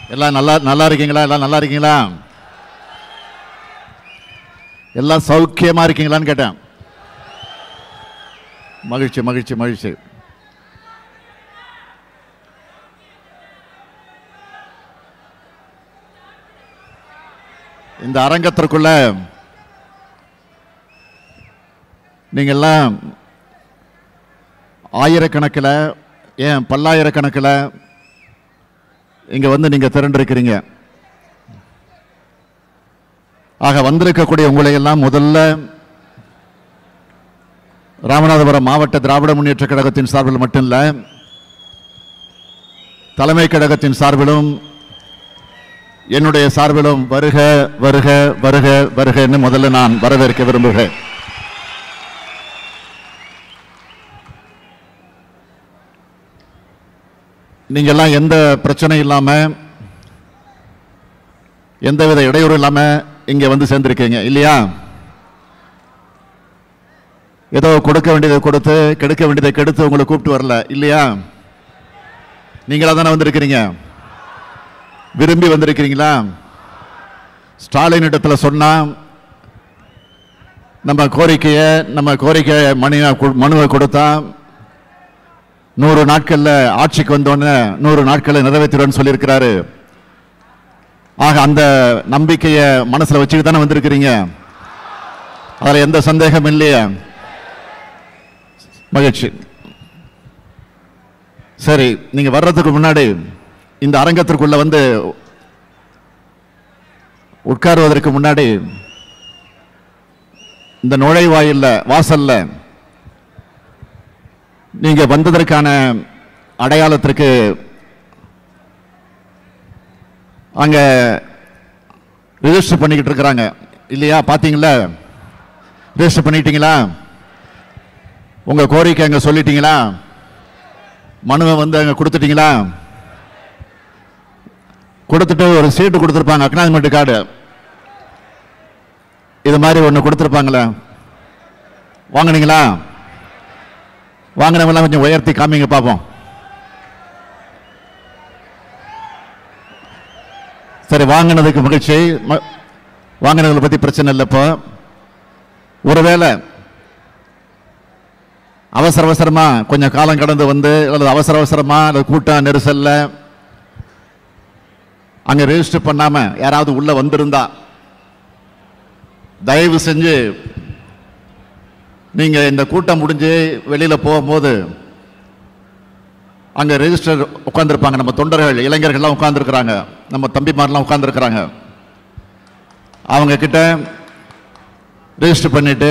எல்லாம் நல்லா நல்லா இருக்கீங்களா எல்லாம் நல்லா இருக்கீங்களா எல்லாம் சௌக்கியமா இருக்கீங்களான்னு கேட்டேன் மகிழ்ச்சி மகிழ்ச்சி மகிழ்ச்சி இந்த அரங்கத்திற்குள்ள நீங்கெல்லாம் ஆயிரக்கணக்கில் ஏன் பல்லாயிரக்கணக்கில் இங்க வந்து நீங்க திரண்டிருக்கிறீங்க ஆக வந்திருக்கக்கூடிய உங்களை எல்லாம் முதல்ல ராமநாதபுரம் மாவட்ட திராவிட முன்னேற்ற கழகத்தின் சார்பில் மட்டும் இல்ல தலைமை கழகத்தின் சார்பிலும் என்னுடைய சார்பிலும் வருக வருக வருக வருக என்று முதல்ல நான் வரவேற்க விரும்புகிறேன் நீங்கெல்லாம் எந்த பிரச்சனை இல்லாம எந்தவித இடையூறு இல்லாம இங்க வந்து சேர்ந்திருக்கீங்க இல்லையா ஏதோ கொடுக்க வேண்டியதை கொடுத்து கெடுக்க வேண்டியதை கெடுத்து உங்களை கூப்பிட்டு வரல இல்லையா நீங்களா தானே வந்திருக்கிறீங்க விரும்பி வந்திருக்கிறீங்களா ஸ்டாலின் இடத்துல சொன்னா நம்ம கோரிக்கையை நம்ம கோரிக்கை மணி மனுவை கொடுத்தா நூறு நாட்கள்ல ஆட்சிக்கு வந்தோடனே நூறு நாட்களை நிறைவேற்றிடுவேன்னு சொல்லியிருக்கிறாரு ஆக அந்த நம்பிக்கையை மனசுல வச்சுட்டு தானே வந்திருக்கிறீங்க அதுல எந்த சந்தேகம் இல்லையா மகிழ்ச்சி சரி நீங்க வர்றதுக்கு முன்னாடி இந்த அரங்கத்திற்குள்ள வந்து உட்காருவதற்கு முன்னாடி இந்த நுழைவாயில்ல வாசல்ல நீங்க வந்ததற்கான அடையாளத்திற்கு அங்க ரிஜிஸ்டர் பண்ணிக்கிட்டு இருக்கிறாங்க இல்லையா பாத்தீங்களா ரிஜிஸ்டர் பண்ணிட்டீங்களா உங்க கோரிக்கை அங்க சொல்லிட்டீங்களா மனுவை வந்து அங்க கொடுத்துட்டீங்களா கொடுத்துட்டு ஒரு சீட்டு கொடுத்துருப்பாங்க அக்னாலஜ்மெண்ட் கார்டு இது மாதிரி ஒன்று கொடுத்துருப்பாங்களே வாங்குனீங்களா வாங்கினவங்களாம் கொஞ்சம் உயர்த்தி காமிங்க பார்ப்போம் சரி வாங்கினதுக்கு மகிழ்ச்சி ம- வாங்கினதை பத்தி பிரச்சனை இல்லை இப்போ ஒருவேளை அவசர அவசரமா கொஞ்சம் காலம் கடந்து வந்து அல்லது அவசர அவசரமா அல்லது கூட்டம் நெரிசல்ல அங்க ரெஜிஸ்டர் பண்ணாம யாராவது உள்ள வந்திருந்தா தயவு செஞ்சு நீங்க இந்த கூட்டம் முடிஞ்சு வெளியில போகும்போது அங்க ரெஜிஸ்டர் உட்கார்ந்திருப்பாங்க நம்ம தொண்டர்கள் இளைஞர்கள்லாம் உட்கார்ந்திருக்கிறாங்க நம்ம தம்பிமாரெல்லாம் உட்கார்ந்திருக்கிறாங்க அவங்க கிட்ட ரெஜிஸ்டர் பண்ணிட்டு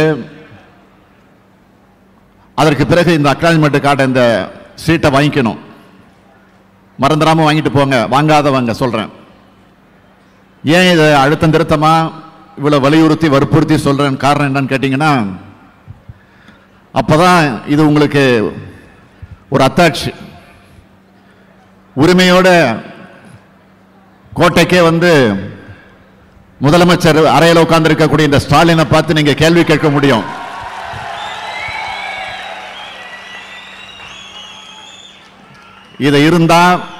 அதற்கு பிறகு இந்த அக்னாலஜ்மெண்ட் கார்டை இந்த சீட்டை வாங்கிக்கணும் மறந்துடாம வாங்கிட்டு போங்க வாங்காதவங்க சொல்றேன் ஏன் இதை அழுத்தம் திருத்தமா இவ்வளவு வலியுறுத்தி வற்புறுத்தி சொல்றேன் காரணம் என்னன்னு கேட்டீங்கன்னா அப்பதான் இது உங்களுக்கு ஒரு அத்தாட்சி உரிமையோட கோட்டைக்கே வந்து முதலமைச்சர் அறையில் உட்கார்ந்து இருக்கக்கூடிய இந்த ஸ்டாலினை பார்த்து நீங்க கேள்வி கேட்க முடியும் இது இருந்தா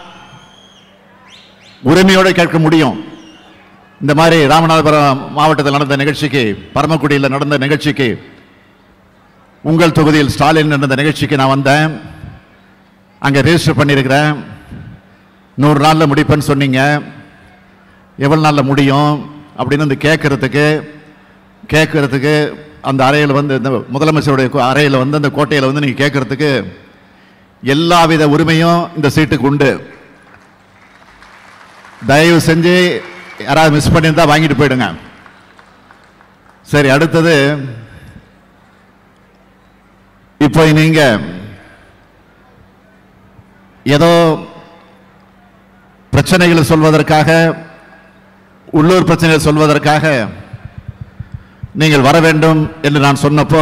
உரிமையோட கேட்க முடியும் இந்த மாதிரி ராமநாதபுரம் மாவட்டத்தில் நடந்த நிகழ்ச்சிக்கு பரமக்குடியில் நடந்த நிகழ்ச்சிக்கு உங்கள் தொகுதியில் ஸ்டாலின் நடந்த நிகழ்ச்சிக்கு நான் வந்தேன் அங்கே ரெஜிஸ்டர் பண்ணியிருக்கிறேன் நூறு நாளில் முடிப்பேன்னு சொன்னீங்க எவ்வளோ நாளில் முடியும் அப்படின்னு வந்து கேட்கறதுக்கு கேட்கறதுக்கு அந்த அறையில் வந்து இந்த முதலமைச்சருடைய கு- அறையில் வந்து அந்த கோட்டையில் வந்து நீங்கள் கேட்கறதுக்கு எல்லாவித உரிமையும் இந்த சீட்டுக்கு உண்டு தயவு செஞ்சு யாராவது மிஸ் பண்ணியிருந்தா வாங்கிட்டு போயிடுங்க சரி அடுத்தது இப்போ நீங்க ஏதோ பிரச்சனைகளை சொல்வதற்காக உள்ளூர் பிரச்சனைகளை சொல்வதற்காக நீங்கள் வர வேண்டும் என்று நான் சொன்னப்போ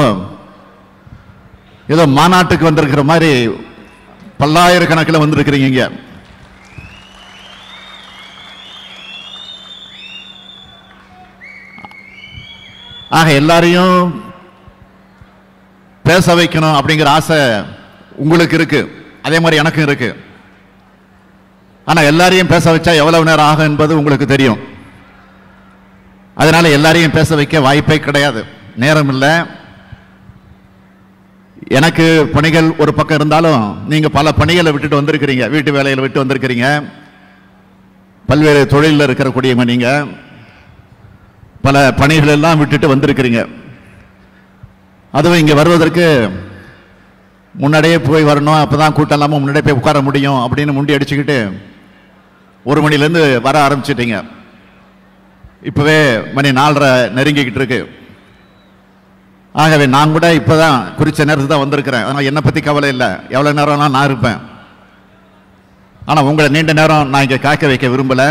ஏதோ மாநாட்டுக்கு வந்திருக்கிற மாதிரி பல்லாயிரக்கணக்கில் வந்திருக்கிறீங்க இங்க ஆக எல்லாரையும் பேச வைக்கணும் அப்படிங்கிற ஆசை உங்களுக்கு இருக்கு அதே மாதிரி எனக்கும் இருக்கு ஆனா எல்லாரையும் பேச வச்சா எவ்வளவு நேரம் ஆகும் என்பது உங்களுக்கு தெரியும் அதனால எல்லாரையும் பேச வைக்க வாய்ப்பே கிடையாது நேரம் இல்லை எனக்கு பணிகள் ஒரு பக்கம் இருந்தாலும் நீங்க பல பணிகளை விட்டுட்டு வந்திருக்கிறீங்க வீட்டு வேலைகளை விட்டு வந்திருக்கிறீங்க பல்வேறு தொழிலில் இருக்கக்கூடியவங்க நீங்க பல பணிகள் எல்லாம் விட்டுட்டு வந்திருக்கிறீங்க அதுவும் இங்க வருவதற்கு முன்னாடியே போய் வரணும் அப்பதான் கூட்டம் இல்லாமல் முன்னாடியே போய் உட்கார முடியும் அப்படின்னு முண்டி அடிச்சுக்கிட்டு ஒரு மணிலேருந்து வர ஆரம்பிச்சிட்டீங்க இப்பவே மணி நாலரை நெருங்கிக்கிட்டு இருக்கு ஆகவே நான் கூட இப்பதான் குறிச்ச நேரத்துக்கு தான் வந்திருக்கிறேன் அதனால் என்னை பற்றி கவலை இல்லை எவ்வளோ நேரம்லாம் நான் இருப்பேன் ஆனால் உங்களை நீண்ட நேரம் நான் இங்கே காக்க வைக்க விரும்பலை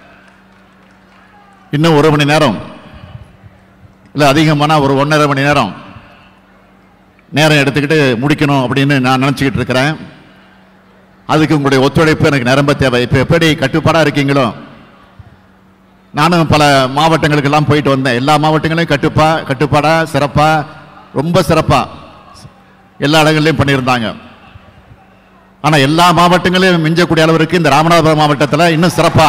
இன்னும் ஒரு மணி நேரம் இல்லை அதிகமானா ஒரு ஒன்றரை மணி நேரம் நேரம் எடுத்துக்கிட்டு முடிக்கணும் அப்படின்னு நான் நினச்சிக்கிட்டு இருக்கிறேன் அதுக்கு உங்களுடைய ஒத்துழைப்பு எனக்கு நிரம்ப தேவை இப்போ எப்படி கட்டுப்பாடாக இருக்கீங்களோ நானும் பல மாவட்டங்களுக்கெல்லாம் போயிட்டு வந்தேன் எல்லா மாவட்டங்களையும் கட்டுப்பா கட்டுப்பாடா சிறப்பா ரொம்ப சிறப்பா எல்லா இடங்கள்லையும் பண்ணியிருந்தாங்க ஆனா எல்லா மாவட்டங்களையும் மிஞ்சக்கூடிய அளவிற்கு இந்த ராமநாதபுரம் மாவட்டத்தில் இன்னும் சிறப்பா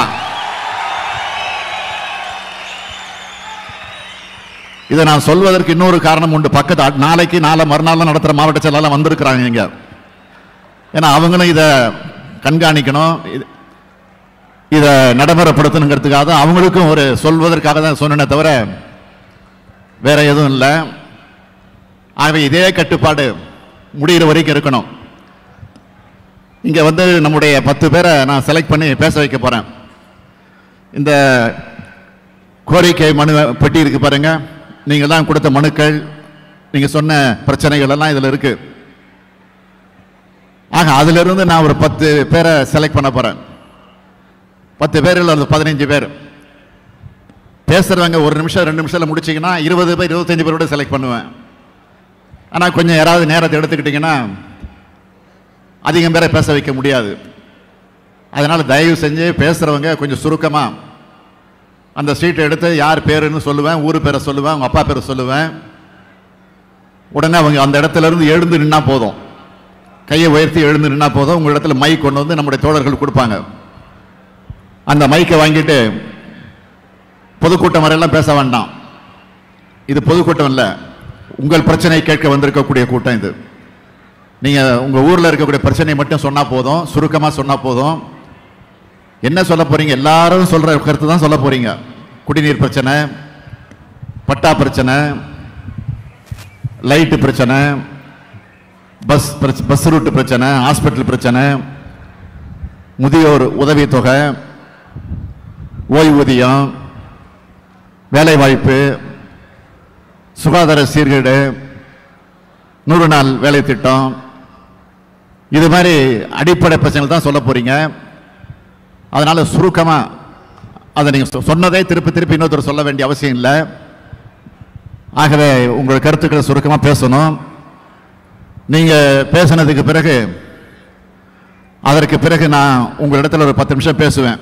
இதை நான் சொல்வதற்கு இன்னொரு காரணம் உண்டு பக்கத்து அ- நாளைக்கு நாளை மறுநாள் நடத்துகிற மாவட்ட செயலாளர் வந்திருக்கிறாங்க இங்க ஏன்னா அவங்களும் இதை கண்காணிக்கணும் இது- இதை நடைமுறைப்படுத்தணுங்கிறதுக்காக தான் அவங்களுக்கும் ஒரு சொல்வதற்காக தான் சொன்னேனே தவிர வேற எதுவும் இல்லை ஆகவே இதே கட்டுப்பாடு முடிகிற வரைக்கும் இருக்கணும் இங்க வந்து நம்முடைய பத்து பேரை நான் செலக்ட் பண்ணி பேச வைக்க போறேன் இந்த கோரிக்கை மனு பெட்டி இருக்கு பாருங்க நீங்க தான் கொடுத்த மனுக்கள் நீங்க சொன்ன பிரச்சனைகள் எல்லாம் இதுல இருக்கு ஆக அதுல இருந்து நான் ஒரு பத்து பேரை செலக்ட் பண்ண போறேன் பத்து பேர் இல்லை ஒரு பதினஞ்சு பேர் பேசுறவங்க ஒரு நிமிஷம் ரெண்டு நிமிஷத்துல முடிச்சீங்கன்னா இருபது பேர் இருபத்தஞ்சு பேரோட செலக்ட் பண்ணுவேன் ஆனா கொஞ்சம் யாராவது நேரத்தை எடுத்துக்கிட்டீங்கன்னா அதிகம் பேரை பேச வைக்க முடியாது அதனால தயவு செஞ்சு பேசுறவங்க கொஞ்சம் சுருக்கமா அந்த சீட்டை எடுத்து யார் பேருன்னு சொல்லுவேன் ஊர் பேரை சொல்லுவேன் அவங்க அப்பா பேரை சொல்லுவேன் உடனே அவங்க அந்த இடத்துல இருந்து எழுந்து நின்னா போதும் கையை உயர்த்தி எழுந்து நின்னா போதும் உங்க இடத்துல மைக் கொண்டு வந்து நம்முடைய தோழர்கள் கொடுப்பாங்க அந்த மைக்கை வாங்கிட்டு பொதுக்கூட்டம் வரையெல்லாம் பேச வேண்டாம் இது பொதுக்கூட்டம் இல்லை உங்கள் பிரச்சனை கேட்க வந்திருக்கக்கூடிய கூட்டம் இது நீங்க உங்க ஊர்ல இருக்கக்கூடிய பிரச்சனை மட்டும் சொன்னா போதும் சுருக்கமா சொன்னா போதும் என்ன சொல்ல போறீங்க எல்லாரும் சொல்ற கருத்து தான் சொல்ல போறீங்க குடிநீர் பிரச்சனை பட்டா பிரச்சனை லைட்டு பிரச்சனை பஸ் பிரச்ச- பஸ் ரூட் பிரச்சனை ஹாஸ்பிட்டல் பிரச்சனை முதியோர் உதவித்தொகை ஓய்வூதியம் வேலைவாய்ப்பு சுகாதார சீர்கேடு நூறு நாள் வேலை திட்டம் இது மாதிரி அடிப்படை பிரச்சனைகள் தான் சொல்ல போறீங்க அதனால சுருக்கமா அதை நீங்க சொ- சொன்னதே திருப்பி திருப்பி இன்னொருத்தர் சொல்ல வேண்டிய அவசியம் இல்லை ஆகவே உங்கள் கருத்துக்களை சுருக்கமா பேசணும் நீங்க பேசினதுக்கு பிறகு அதற்கு பிறகு நான் உங்களிடத்துல ஒரு பத்து நிமிஷம் பேசுவேன்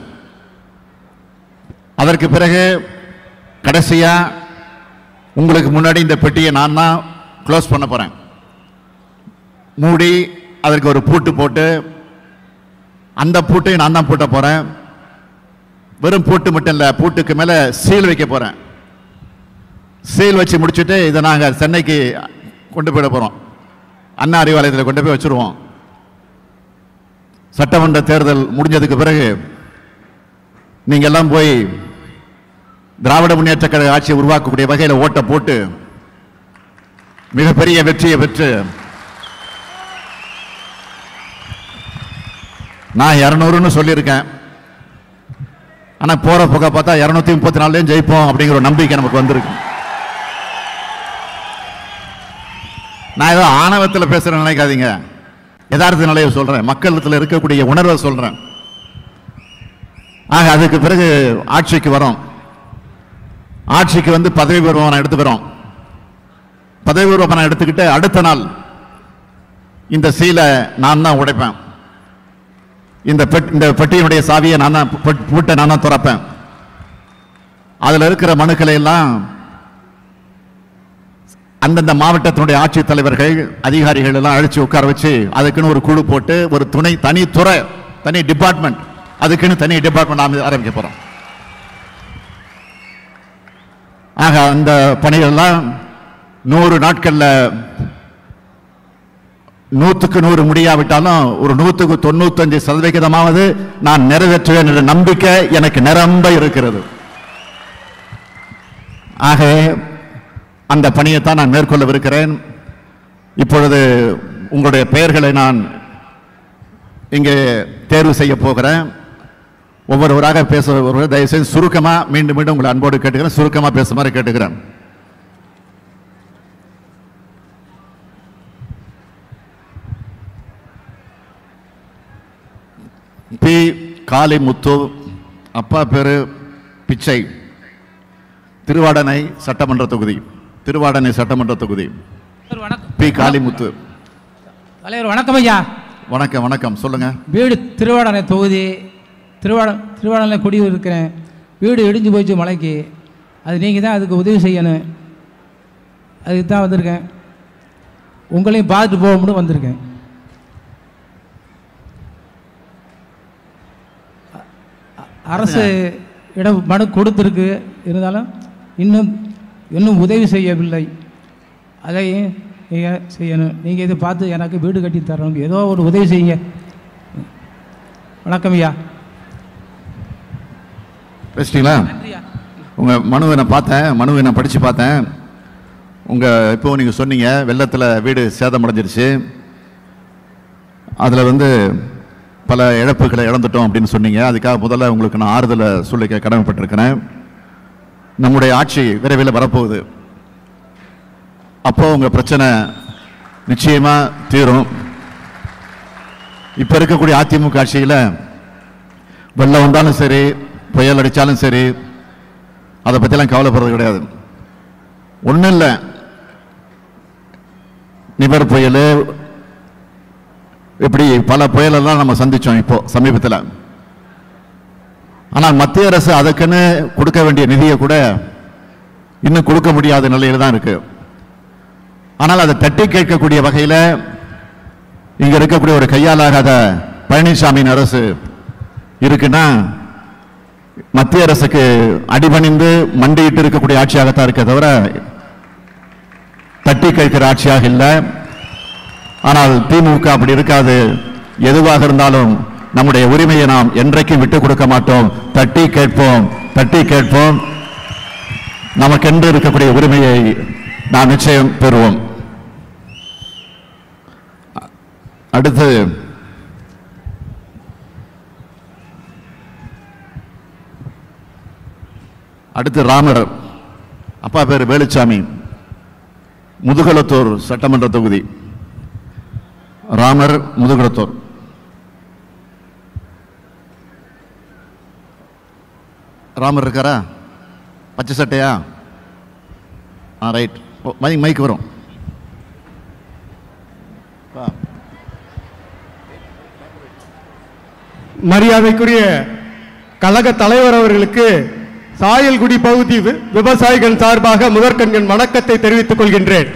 அதற்கு பிறகு கடைசியா உங்களுக்கு முன்னாடி இந்த பெட்டியை நான் தான் க்ளோஸ் பண்ண போறேன் மூடி அதற்கு ஒரு பூட்டு போட்டு அந்த பூட்டையும் நான் தான் பூட்ட போறேன் வெறும் பூட்டு மட்டும் இல்லை பூட்டுக்கு மேல சீல் வைக்க போறேன் சீல் வச்சு முடிச்சுட்டு இதை நாங்கள் சென்னைக்கு கொண்டு போயிட போறோம் அண்ணா அறிவாலயத்தில் கொண்டு போய் வச்சிருவோம் சட்டமன்ற தேர்தல் முடிஞ்சதுக்கு பிறகு நீங்க எல்லாம் போய் திராவிட முன்னேற்ற கழக ஆட்சியை உருவாக்கக்கூடிய வகையில் ஓட்டை போட்டு மிகப்பெரிய வெற்றியை பெற்று நான் இரநூறுன்னு சொல்லியிருக்கேன் ஆனா போற புகை பார்த்தா இருநூத்தி முப்பத்தி நாலுலயும் ஜெயிப்போம் அப்படிங்கிற ஒரு நம்பிக்கை நமக்கு வந்திருக்கு நான் ஏதோ ஆணவத்தில் பேசுறேன்னு நினைக்காதீங்க யதார்த்த நிலையை சொல்றேன் மக்களத்தில் இருக்கக்கூடிய உணர்வை சொல்றேன் ஆக அதுக்கு பிறகு ஆட்சிக்கு வரோம் ஆட்சிக்கு வந்து பதவி பிரமாணம் எடுத்துக்கிறோம் பதவி பிரமாணம் எடுத்துக்கிட்டு அடுத்த நாள் இந்த சீலை நான் தான் உடைப்பேன் இந்த பெட் இந்த பெட்டியினுடைய சாவியை நான் தான் பூ- பூட்டை நான் தான் திறப்பேன் அதுல இருக்கிற மனுக்களை எல்லாம் அந்தந்த மாவட்டத்தினுடைய ஆட்சித் தலைவர்கள் அதிகாரிகள் எல்லாம் அழைச்சு உட்கார வச்சு அதுக்குன்னு ஒரு குழு போட்டு ஒரு துணை தனி துறை தனி டிபார்ட்மெண்ட் அதுக்குன்னு தனி டிபார்ட்மெண்ட் ஆரம்பிக்க போறோம் ஆக அந்த பணிகள்லாம் நூறு நாட்கள்ல நூத்துக்கு நூறு முடியாவிட்டாலும் ஒரு நூத்துக்கு தொண்ணூத்தஞ்சு சதவிகிதமாவது நான் நிறைவேற்றுவேன் என்ற நம்பிக்கை எனக்கு நிரம்ப இருக்கிறது ஆக அந்த பணியைத்தான் நான் மேற்கொள்ளவிருக்கிறேன் இப்பொழுது உங்களுடைய பெயர்களை நான் இங்கே தேர்வு செய்ய போகிறேன் ஒவ்வொருவராக பேச ஒருவர் தயவுசெய்து சுருக்கமா மீண்டும் மீண்டும் உங்களை அன்போடு கேட்டுக்கிறேன் சுருக்கமா பேசுமாறு கேட்டுக்கிறேன் பி காளிமுத்து அப்பா பேரு பிச்சை திருவாடனை சட்டமன்ற தொகுதி திருவாடனை சட்டமன்ற தொகுதி தலைவர் வணக்கம் பி காளிமுத்து தலைவர் வணக்கம் ஐயா வணக்கம் வணக்கம் சொல்லுங்க வீடு திருவாடனை தொகுதி திருவாட திருவாடனை குடியிருக்கிறேன் வீடு இடிஞ்சு போச்சு மலைக்கு அது நீங்கள் தான் அதுக்கு உதவி செய்யணும் அதுக்கு தான் வந்திருக்கேன் உங்களையும் பார்த்துட்டு போகணும்னு வந்திருக்கேன் அ- அ- அரசு இடம் மனு கொடுத்துருக்கு இருந்தாலும் இன்னும் இன்னும் உதவி செய்யவில்லை அதை நீங்கள் செய்யணும் நீங்கள் இதை பார்த்து எனக்கு வீடு கட்டி தரணும் ஏதோ ஒரு உதவி செய்யுங்க வணக்கம் ஐயா பேசிட்டீங்களா நன்றியா உங்க மனுவை நான் பார்த்தேன் மனுவை நான் படிச்சு பார்த்தேன் உங்க இப்போ நீங்க சொன்னீங்க வெள்ளத்துல வீடு சேதமடைஞ்சிருச்சு அதுல வந்து பல இழப்புகளை இழந்துட்டோம் அப்படின்னு சொன்னீங்க அதுக்காக முதல்ல உங்களுக்கு நான் ஆறுதலை சொல்லிக்க கடமைப்பட்டிருக்கிறேன் நம்முடைய ஆட்சி விரைவில் வரப்போகுது அப்போ உங்க பிரச்சனை நிச்சயமா தீரும் இப்ப இருக்கக்கூடிய அதிமுக ஆட்சியில வெள்ளம் வந்தாலும் சரி புயல் அடிச்சாலும் சரி அதை பற்றிலாம் கவலைப்படுறது கிடையாது ஒன்றும் இல்லை நிவர் புயல் இப்படி பல புயலெல்லாம் நம்ம சந்திச்சோம் இப்போ சமீபத்தில் ஆனால் மத்திய அரசு அதுக்குன்னு கொடுக்க வேண்டிய நிதியை கூட இன்னும் கொடுக்க முடியாத நிலையில தான் இருக்கு ஆனால் அதை தட்டி கேட்கக்கூடிய வகையில் இங்க இருக்கக்கூடிய ஒரு கையாலாகாத பழனிசாமியின் அரசு இருக்குன்னா மத்திய அரசுக்கு அடிபணிந்து மண்டியிட்டு இருக்கக்கூடிய ஆட்சியாகத்தான் இருக்க தவிர தட்டி கேட்கிற ஆட்சியாக இல்லை ஆனால் திமுக அப்படி இருக்காது எதுவாக இருந்தாலும் நம்முடைய உரிமையை நாம் என்றைக்கும் விட்டுக் கொடுக்க மாட்டோம் தட்டி கேட்போம் தட்டி கேட்போம் நமக்கென்று இருக்கக்கூடிய உரிமையை நாம் நிச்சயம் பெறுவோம் அடுத்து அடுத்து ராமர் அப்பா பேர் வேலுச்சாமி முதுகுளத்தூர் சட்டமன்ற தொகுதி ராமர் முதுகுளத்தூர் ராமர் இருக்காரா பச்சை சட்டையா ஆ ரைட் மைக் மைக் வரும் வா. மரியாதைக்குரிய கழக தலைவர் அவர்களுக்கு சாயல்குடி பகுதி வி- விவசாயிகள் சார்பாக முதற்கண்கண் வணக்கத்தை தெரிவித்துக் கொள்கின்றேன்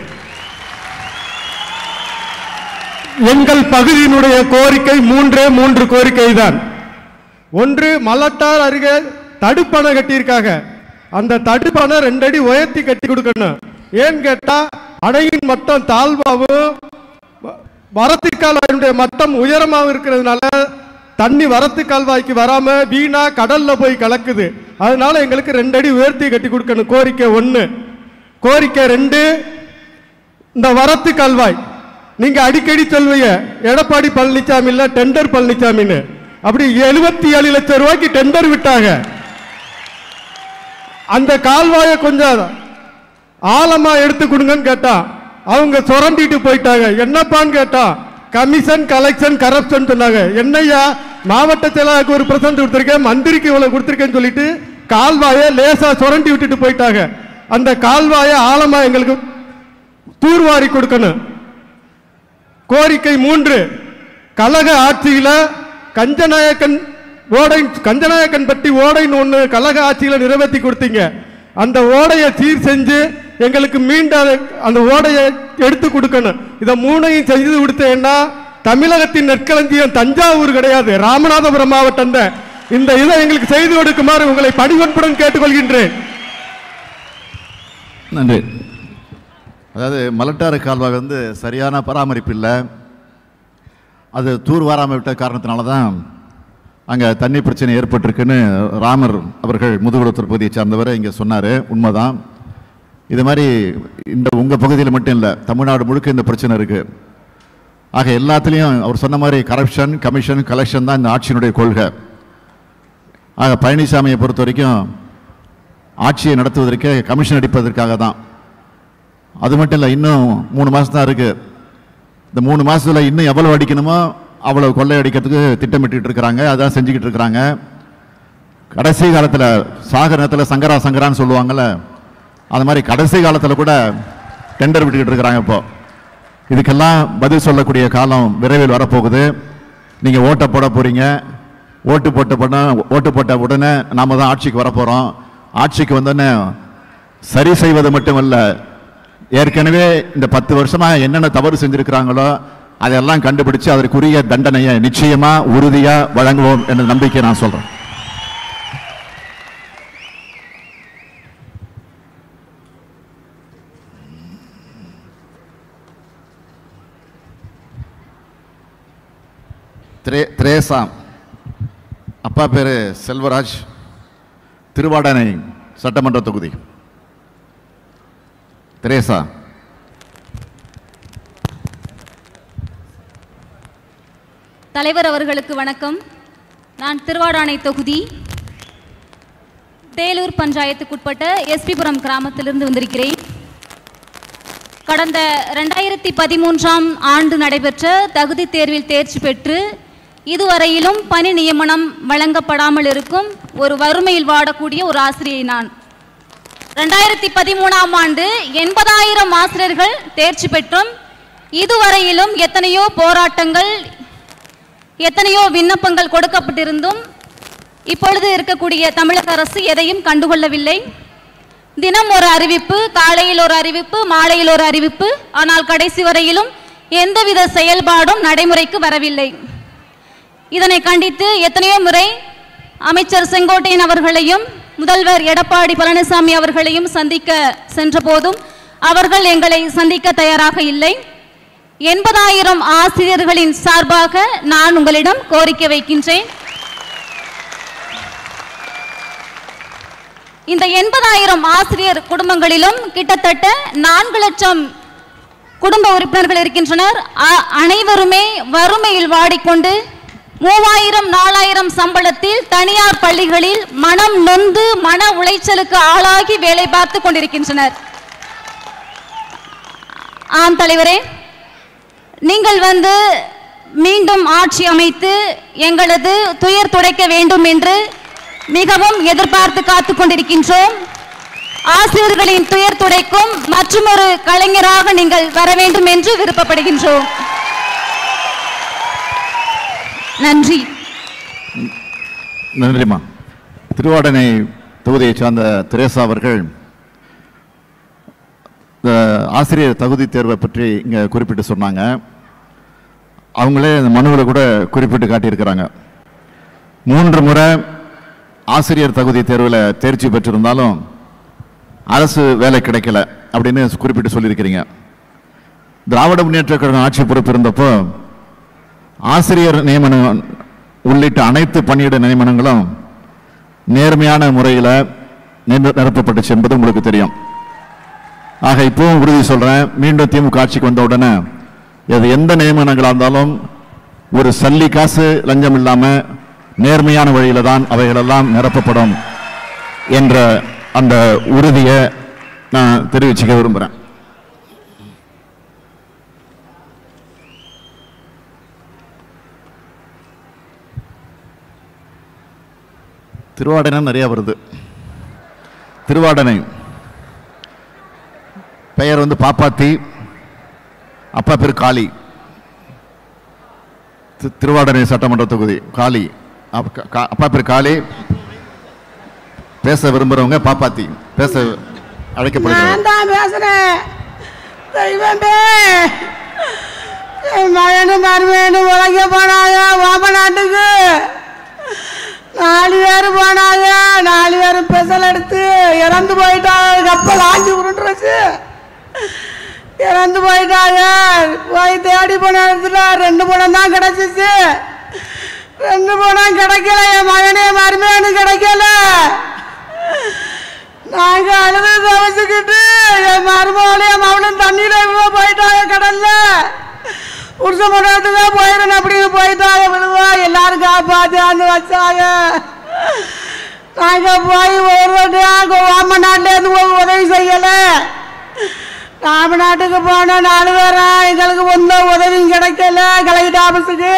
எங்கள் பகுதியினுடைய கோரிக்கை மூன்றே மூன்று கோரிக்கை தான் ஒன்று மலட்டார் அருகே தடுப்பணை கட்டியிருக்காங்க அந்த தடுப்பணை ரெண்டடி உயர்த்தி கட்டி கொடுக்கணும் ஏன்னு கேட்டா அணையின் மட்டம் தாழ்வாகவும் வ- வரத்து கால்வாயினுடைய மட்டம் உயரமாக இருக்கிறதுனால தண்ணி வரத்து கால்வாய்க்கு வராம வீணா கடல்ல போய் கலக்குது அதனால எங்களுக்கு ரெண்டு அடி உயர்த்தி கட்டி கொடுக்கணும் கோரிக்கை ஒன்று கோரிக்கை ரெண்டு இந்த வரத்து கால்வாய் நீங்க அடிக்கடி சொல்வீங்க எடப்பாடி பழனிசாமி இல்ல டெண்டர் பழனிசாமின்னு அப்படி எழுபத்தி ஏழு லட்சம் ரூபாய்க்கு டெண்டர் விட்டாங்க அந்த கால்வாயை கொஞ்சம் ஆழமா எடுத்து கொடுங்கன்னு கேட்டா அவங்க சுரண்டிட்டு போயிட்டாங்க என்னப்பான்னு கேட்டா கமிஷன் கலெக்ஷன் கரப்ஷன் சொன்னாங்க என்னய்யா மாவட்ட செயலாளருக்கு ஒரு பிரசன்ட் கொடுத்துருக்கேன் மந்திரிக்கு இவ்வளவு கொடுத்துருக்கேன்னு சொல்லிட்டு கால்வாயை லேசா சுரண்டி விட்டுட்டு போயிட்டாங்க அந்த கால்வாயை ஆழமா எங்களுக்கு தூர்வாரி கொடுக்கணும் கோரிக்கை மூன்று கழக ஆட்சியில கஞ்சநாயக்கன் ஓடை கஞ்சநாயக்கன் பட்டி ஓடைன்னு ஒண்ணு கழக ஆட்சியில நிறைவேற்றி கொடுத்தீங்க அந்த ஓடையை சீர் செஞ்சு எங்களுக்கு மீண்டும் அதை- அந்த ஓடையை எடுத்து கொடுக்கணும் இதை மூணையும் செய்து கொடுத்தேன்னா தமிழகத்தின் நெற்களஞ்சியம் தஞ்சாவூர் கிடையாது ராமநாதபுரம் மாவட்டம் தான் இந்த இதை எங்களுக்கு செய்து கொடுக்குமாறு உங்களை பணிவன்புடன் கேட்டுக்கொள்கின்றேன் நன்றி அதாவது மலட்டாறு கால்வாய் வந்து சரியான பராமரிப்பு இல்லை அது தூர் வாராமல் விட்ட காரணத்தினால தான் அங்கே தண்ணி பிரச்சனை ஏற்பட்டிருக்குன்னு ராமர் அவர்கள் முதுகுளத்தூர் பகுதியை சார்ந்தவர் இங்கே சொன்னார் உண்மைதான் இது மாதிரி இந்த உங்கள் பகுதியில் மட்டும் இல்லை தமிழ்நாடு முழுக்க இந்த பிரச்சனை இருக்குது ஆக எல்லாத்துலேயும் அவர் சொன்ன மாதிரி கரப்ஷன் கமிஷன் கலெக்ஷன் தான் இந்த ஆட்சியினுடைய கொள்கை ஆக பழனிசாமியை பொறுத்த வரைக்கும் ஆட்சியை நடத்துவதற்கு கமிஷன் அடிப்பதற்காக தான் அது மட்டும் இல்லை இன்னும் மூணு மாதம் தான் இருக்குது இந்த மூணு மாதத்தில் இன்னும் எவ்வளவு அடிக்கணுமோ அவ்வளவு கொள்ளை அடிக்கிறதுக்கு திட்டமிட்டு இருக்கிறாங்க அதான் செஞ்சுக்கிட்டு இருக்கிறாங்க கடைசி காலத்தில் சாகர நேரத்தில் சங்கரா சங்கரான்னு சொல்லுவாங்கல்ல அது மாதிரி கடைசி காலத்தில் கூட டெண்டர் விட்டுக்கிட்டு இருக்கிறாங்க இப்போ இதுக்கெல்லாம் பதில் சொல்லக்கூடிய காலம் விரைவில் வரப்போகுது நீங்கள் ஓட்டை போட போகிறீங்க ஓட்டு போட்ட பண்ண ஓட்டு போட்ட உடனே நாம தான் ஆட்சிக்கு வரப்போகிறோம் ஆட்சிக்கு வந்தோடனே சரி செய்வது மட்டுமல்ல ஏற்கனவே இந்த பத்து வருஷமா என்னென்ன தவறு செஞ்சிருக்கிறாங்களோ அதெல்லாம் கண்டுபிடிச்சு அதற்குரிய தண்டனையை நிச்சயமா உறுதியா வழங்குவோம் என்ற நம்பிக்கை நான் சொல்றேன் திரே- திரேசா அப்பா பேரு செல்வராஜ் திருவாடானை சட்டமன்ற தொகுதி திரேசா தலைவர் அவர்களுக்கு வணக்கம் நான் திருவாடானை தொகுதி தேலூர் பஞ்சாயத்துக்குட்பட்ட எஸ்பிபுரம் கிராமத்திலிருந்து வந்திருக்கிறேன் கடந்த ரெண்டாயிரத்தி பதிமூன்றாம் ஆண்டு நடைபெற்ற தகுதி தேர்வில் தேர்ச்சி பெற்று இதுவரையிலும் பணி நியமனம் வழங்கப்படாமல் இருக்கும் ஒரு வறுமையில் வாடக்கூடிய ஒரு ஆசிரியை நான் ரெண்டாயிரத்தி பதிமூணாம் ஆண்டு எண்பதாயிரம் ஆசிரியர்கள் தேர்ச்சி பெற்றும் இதுவரையிலும் எத்தனையோ போராட்டங்கள் எத்தனையோ விண்ணப்பங்கள் கொடுக்கப்பட்டிருந்தும் இப்பொழுது இருக்கக்கூடிய தமிழக அரசு எதையும் கண்டுகொள்ளவில்லை தினம் ஒரு அறிவிப்பு காலையில் ஒரு அறிவிப்பு மாலையில் ஒரு அறிவிப்பு ஆனால் கடைசி வரையிலும் எந்தவித செயல்பாடும் நடைமுறைக்கு வரவில்லை இதனை கண்டித்து எத்தனையோ முறை அமைச்சர் செங்கோட்டையன் அவர்களையும் முதல்வர் எடப்பாடி பழனிசாமி அவர்களையும் சந்திக்க சென்றபோதும் அவர்கள் எங்களை சந்திக்க தயாராக இல்லை எண்பதாயிரம் ஆசிரியர்களின் சார்பாக நான் உங்களிடம் கோரிக்கை வைக்கின்றேன் இந்த எண்பதாயிரம் ஆசிரியர் குடும்பங்களிலும் கிட்டத்தட்ட நான்கு லட்சம் குடும்ப உறுப்பினர்கள் இருக்கின்றனர் அ- அனைவருமே வறுமையில் வாடிக்கொண்டு மூவாயிரம் நாலாயிரம் சம்பளத்தில் தனியார் பள்ளிகளில் மனம் நொந்து மன உளைச்சலுக்கு ஆளாகி வேலை பார்த்து கொண்டிருக்கின்றனர் ஆம் தலைவரே நீங்கள் வந்து மீண்டும் ஆட்சி அமைத்து எங்களது துயர் துடைக்க வேண்டும் என்று மிகவும் எதிர்பார்த்து காத்து கொண்டிருக்கின்றோம் ஆசிரியர்களின் துயர் துடைக்கும் மற்றொரு கலைஞராக நீங்கள் வர வேண்டும் என்று விருப்பப்படுகின்றோம் நன்றி நன்றிம்மா திருவாடனை தொகுதியை சார்ந்த திரேசா அவர்கள் இந்த ஆசிரியர் தகுதி தேர்வை பற்றி இங்கே குறிப்பிட்டு சொன்னாங்க அவங்களே இந்த மனுவில் கூட குறிப்பிட்டு காட்டியிருக்கிறாங்க மூன்று முறை ஆசிரியர் தகுதி தேர்வில் தேர்ச்சி பெற்றிருந்தாலும் அரசு வேலை கிடைக்கல அப்படின்னு குறிப்பிட்டு சொல்லியிருக்கிறீங்க திராவிட முன்னேற்ற கழகம் ஆட்சி பொறுப்பு இருந்தப்போ ஆசிரியர் நியமனம் உள்ளிட்ட அனைத்து பணியிட நியமனங்களும் நேர்மையான முறையில் நிரப்பப்பட்டுச்சு என்பது உங்களுக்கு தெரியும் ஆக இப்பவும் உறுதி சொல்றேன் மீண்டும் திமுக ஆட்சிக்கு வந்த உடனே இது எந்த நியமனங்களாக இருந்தாலும் ஒரு சல்லி காசு லஞ்சம் இல்லாம நேர்மையான வழியில தான் அவைகளெல்லாம் நிரப்பப்படும் என்ற அந்த உறுதியை நான் தெரிவிச்சுக்க விரும்புகிறேன் திருவாடனை நிறைய வருது திருவாடனை பெயர் வந்து பாப்பாத்தி அப்பா பேர் காளி தி- திருவாடனை சட்டமன்ற தொகுதி காளி அப்ப- கா- அப்பா பேர் காளி பேச விரும்புறவங்க பாப்பாத்தி பேச அழைக்கப்படுகிறார் நான் தான் பேசுறேன் தெய்வமே என் மகனும் மருமகனும் உழைக்க போனாங்க மாம நாட்டுக்கு நான் இறந்து போயிட்டாங்க கப்பல் ஆஞ்சி உருண்டுருச்சு இறந்து போயிட்டாங்க போய் தேடி போன இடத்துல ரெண்டு பணம் தான் கிடைச்சிச்சு ரெண்டு பணம் கிடைக்கல என் மகனே மருமேனு கிடைக்கல நாங்க அழுது தவச்சுக்கிட்டு என் மருமகளையும் என் மகனும் தண்ணியில விழுவ போயிட்டாங்க கடல்ல புருஷ மண்டலத்துக்கு போயிடணும் அப்படின்னு போயிட்டாங்க விழுவா எல்லாரும் காப்பாத்தான்னு வச்சாங்க நாங்க போய் ஒரு வாட்டி ஓம நாட்டுல இருந்து ஒரு உதவி செய்யல ராமநாட்டுக்கு போன நாலு பேரா எங்களுக்கு ஒன்றும் உதவியும் கிடைக்கல கலெக்டர் ஆபீஸுக்கு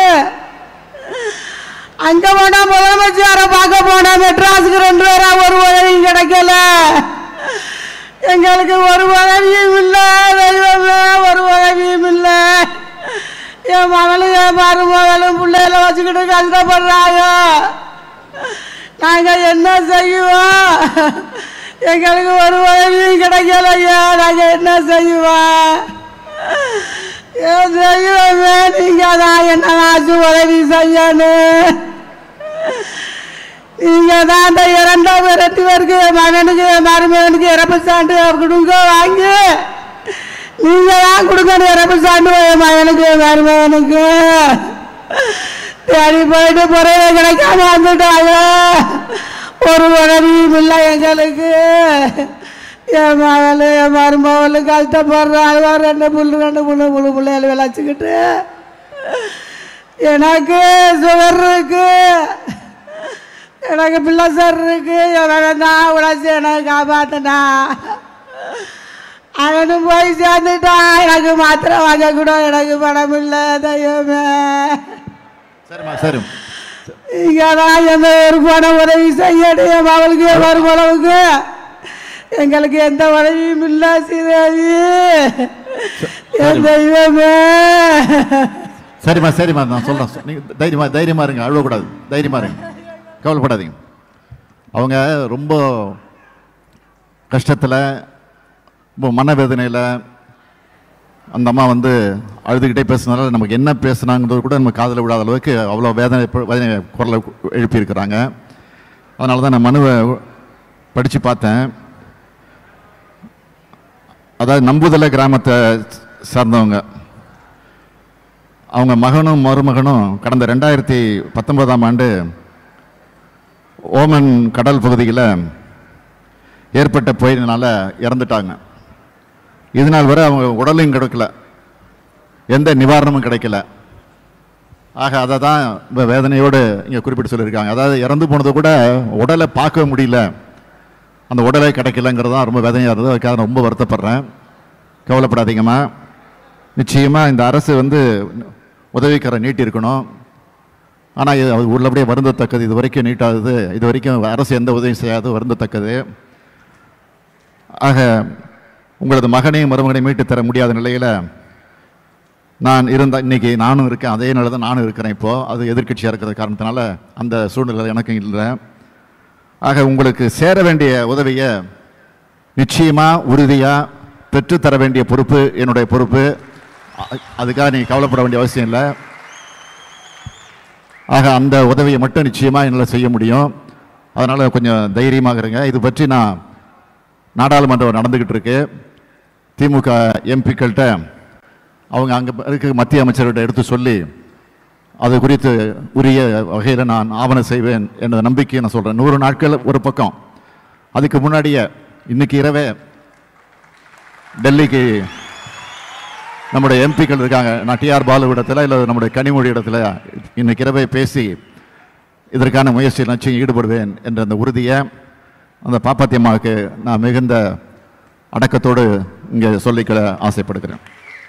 அங்க போனா முதலமைச்சரை பார்க்க போனா மெட்ராஸுக்கு ரெண்டு பேரா ஒரு உதவியும் கிடைக்கல எங்களுக்கு ஒரு உதவியும் இல்லை தெய்வமே ஒரு உதவியும் இல்லை என் மகளும் என் மருமகளும் பிள்ளைகளை வச்சுக்கிட்டு கஷ்டப்படுறாங்க நாங்க என்ன செய்வோம் எங்களுக்கு ஒரு உதவியும் கிடைக்கலையா நாங்க என்ன செய்வோம் ஏன் செய்வோமே நீங்க தான் என்னதாச்சும் உதவி செய்யணும் நீங்க தான் அந்த இரண்டாம் ரெண்டு பேருக்கு மகனுக்கு மருமகனுக்கு இறப்பு சான்று கொடுங்க வாங்கி நீங்க தான் கொடுக்கணும் இறப்பு சான்று என் மகனுக்கு மருமகனுக்கு தேடி போயிட்டு பொறைய கிடைக்காம வந்துட்டாங்க ஒரு உதவியும் இல்லை எங்களுக்கு என் மகள் என் மருமகள் கஷ்டப்படுறாங்க ரெண்டு புல்லு ரெண்டு புல்லு புழு பிள்ளைகள் விளைச்சிக்கிட்டு எனக்கு சுகர் இருக்கு எனக்கு பிள்ளை சார் இருக்கு எவன் தான் உழைச்சி எனக்கு காப்பாத்தினா அவனும் போய் சேர்ந்துட்டான் எனக்கு மாத்திரை வாங்க கூட எனக்கு பணம் இல்லை தெய்வமே சரிம்மா சரி இங்கே தான் எந்த ஒரு பண உதவி செய்யணும் என் மகளுக்கு என் மருமகளுக்கு எங்களுக்கு எந்த உதவியும் இல்லை சீதேவி என் தெய்வமே சரிம்மா சரிம்மா நான் சொல்கிறேன் நீங்கள் தைரியமா தைரியமா இருங்க அழுவக்கூடாது தைரியமா இருங்க கவலைப்படாதீங்க அவங்க ரொம்ப கஷ்டத்தில் ரொம்ப மனவேதனையில் அந்த அம்மா வந்து அழுதுகிட்டே பேசுனதால நமக்கு என்ன பேசுனாங்கிறது கூட நம்ம காதில் விடாத அளவுக்கு அவ்வளோ வேதனை வேதனை குரலை எழுப்பியிருக்கிறாங்க அதனால தான் நான் மனுவை படித்து பார்த்தேன் அதாவது நம்புதலை கிராமத்தை சார்ந்தவங்க அவங்க மகனும் மருமகனும் கடந்த ரெண்டாயிரத்தி பத்தொன்பதாம் ஆண்டு ஓமன் கடல் பகுதியில் ஏற்பட்ட புயலினால இறந்துட்டாங்க இது நாள் வரை அவங்க உடலையும் கிடைக்கல எந்த நிவாரணமும் கிடைக்கல ஆக அதை தான் இப்போ வேதனையோடு இங்கே குறிப்பிட்டு சொல்லியிருக்காங்க அதாவது இறந்து போனதை கூட உடலை பார்க்க முடியல அந்த உடலே கிடைக்கலங்கிறது தான் ரொம்ப வேதனையாக இருந்தது அதுக்காக நான் ரொம்ப வருத்தப்படுறேன் கவலைப்படாதீங்கம்மா நிச்சயமாக இந்த அரசு வந்து உதவிக்கரை நீட்டியிருக்கணும் ஆனால் இது அது உள்ளபடியே வருந்தத்தக்கது இது வரைக்கும் நீட்டாதது இது வரைக்கும் அரசு எந்த உதவியும் செய்யாது வருந்தத்தக்கது ஆக உங்களது மகனையும் மருமகனையும் மீட்டு தர முடியாத நிலையில் நான் இருந்த இன்னைக்கு நானும் இருக்கேன் அதே நிலை தான் நானும் இருக்கிறேன் இப்போது அது எதிர்க்கட்சியாக இருக்கிற காரணத்தினால அந்த சூழ்நிலை எனக்கும் இல்லை ஆக உங்களுக்கு சேர வேண்டிய உதவியை நிச்சயமாக உறுதியாக பெற்றுத்தர வேண்டிய பொறுப்பு என்னுடைய பொறுப்பு அ- அதுக்காக நீங்கள் கவலைப்பட வேண்டிய அவசியம் இல்லை ஆக அந்த உதவியை மட்டும் நிச்சயமாக என்னால் செய்ய முடியும் அதனால் கொஞ்சம் தைரியமாக இருங்க இது பற்றி நான் நாடாளுமன்றம் நடந்துக்கிட்டு இருக்கு திமுக எம்பிக்கள்கிட்ட அவங்க அங்கே இருக்க மத்திய அமைச்சர்கிட்ட எடுத்து சொல்லி அது குறித்து உரிய வகையில் நான் ஆவணம் செய்வேன் என்ற நம்பிக்கையை நான் சொல்கிறேன் நூறு நாட்கள் ஒரு பக்கம் அதுக்கு முன்னாடியே இன்னைக்கு இரவே டெல்லிக்கு நம்முடைய எம்பிக்கள் இருக்காங்க நான் டிஆர் பாலு இடத்துல இல்லை நம்முடைய கனிமொழி இடத்துல இன்னைக்கு இரவே பேசி இதற்கான முயற்சியில் நிச்சயம் ஈடுபடுவேன் என்ற அந்த உறுதியை அந்த பாப்பாத்தி அம்மாவுக்கு நான் மிகுந்த அடக்கத்தோடு இங்கே சொல்லிக்க ஆசைப்படுகிறேன்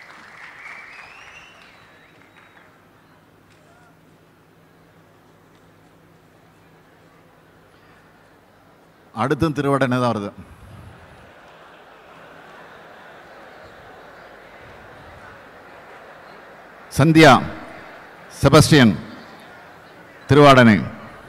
அடுத்தும் திருவடனே தான் வருது சந்தியா செபஸ்டியன் திருவாடனை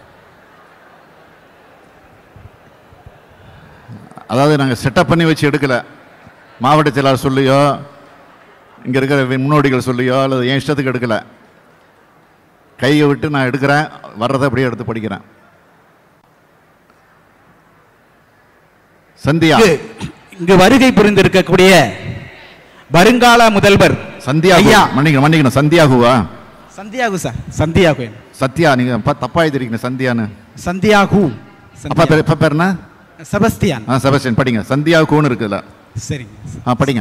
அதாவது நாங்கள் செட்டப் பண்ணி வச்சு எடுக்கல மாவட்ட செயலாளர் சொல்லியோ இங்கே இருக்கிற வி- முன்னோடிகள் சொல்லியோ அல்லது என் இஷ்டத்துக்கு எடுக்கல கையை விட்டு நான் எடுக்கிறேன் வர்றதை அப்படியே எடுத்து படிக்கிறேன் சந்தியா இங்கு இங்கு வருகை புரிந்திருக்கக்கூடிய வருங்கால முதல்வர் சந்தியாகு ஐயா மன்னிக்கணும் மன்னிக்கணும் சந்தியாகுவா சந்தியாகு சார் சந்தியாகு சத்யா நீங்க ப- தப்பா எழுதிருக்கீங்க சந்தியான்னு சந்தியாகு அப்பா பேர் அப்பா பேர் என்ன செபஸ்தியான் ஆ செபஸ்டியன் படிங்க சந்தியாகுன்னு இருக்குல்ல சரிங்க ஆ படிங்க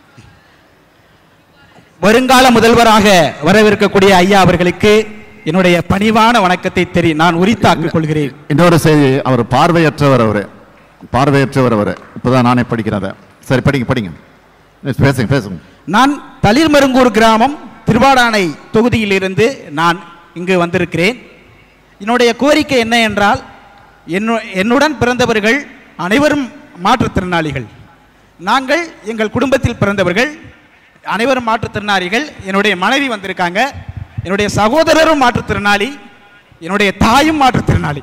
வருங்கால முதல்வராக வரவிருக்கக்கூடிய ஐயா அவர்களுக்கு என்னுடைய பணிவான வணக்கத்தை தெரி நான் உரித்தாக்கிக் கொள்கிறேன் இன்னொரு செய்தி அவர் பார்வையற்றவர் அவரு பார்வையற்றவர் அவரு இப்பதான் நானே படிக்கிறேன் அதை சரி படிங்க படிங்க பேசுங்க பேசுங்க நான் தளிர்மருங்கூர் கிராமம் திருவாடானை தொகுதியிலிருந்து நான் இங்கு வந்திருக்கிறேன் என்னுடைய கோரிக்கை என்ன என்றால் என்னு என்னுடன் பிறந்தவர்கள் அனைவரும் மாற்றுத்திறனாளிகள் நாங்கள் எங்கள் குடும்பத்தில் பிறந்தவர்கள் அனைவரும் மாற்றுத்திறனாளிகள் என்னுடைய மனைவி வந்திருக்காங்க என்னுடைய சகோதரரும் மாற்றுத்திறனாளி என்னுடைய தாயும் மாற்றுத்திறனாளி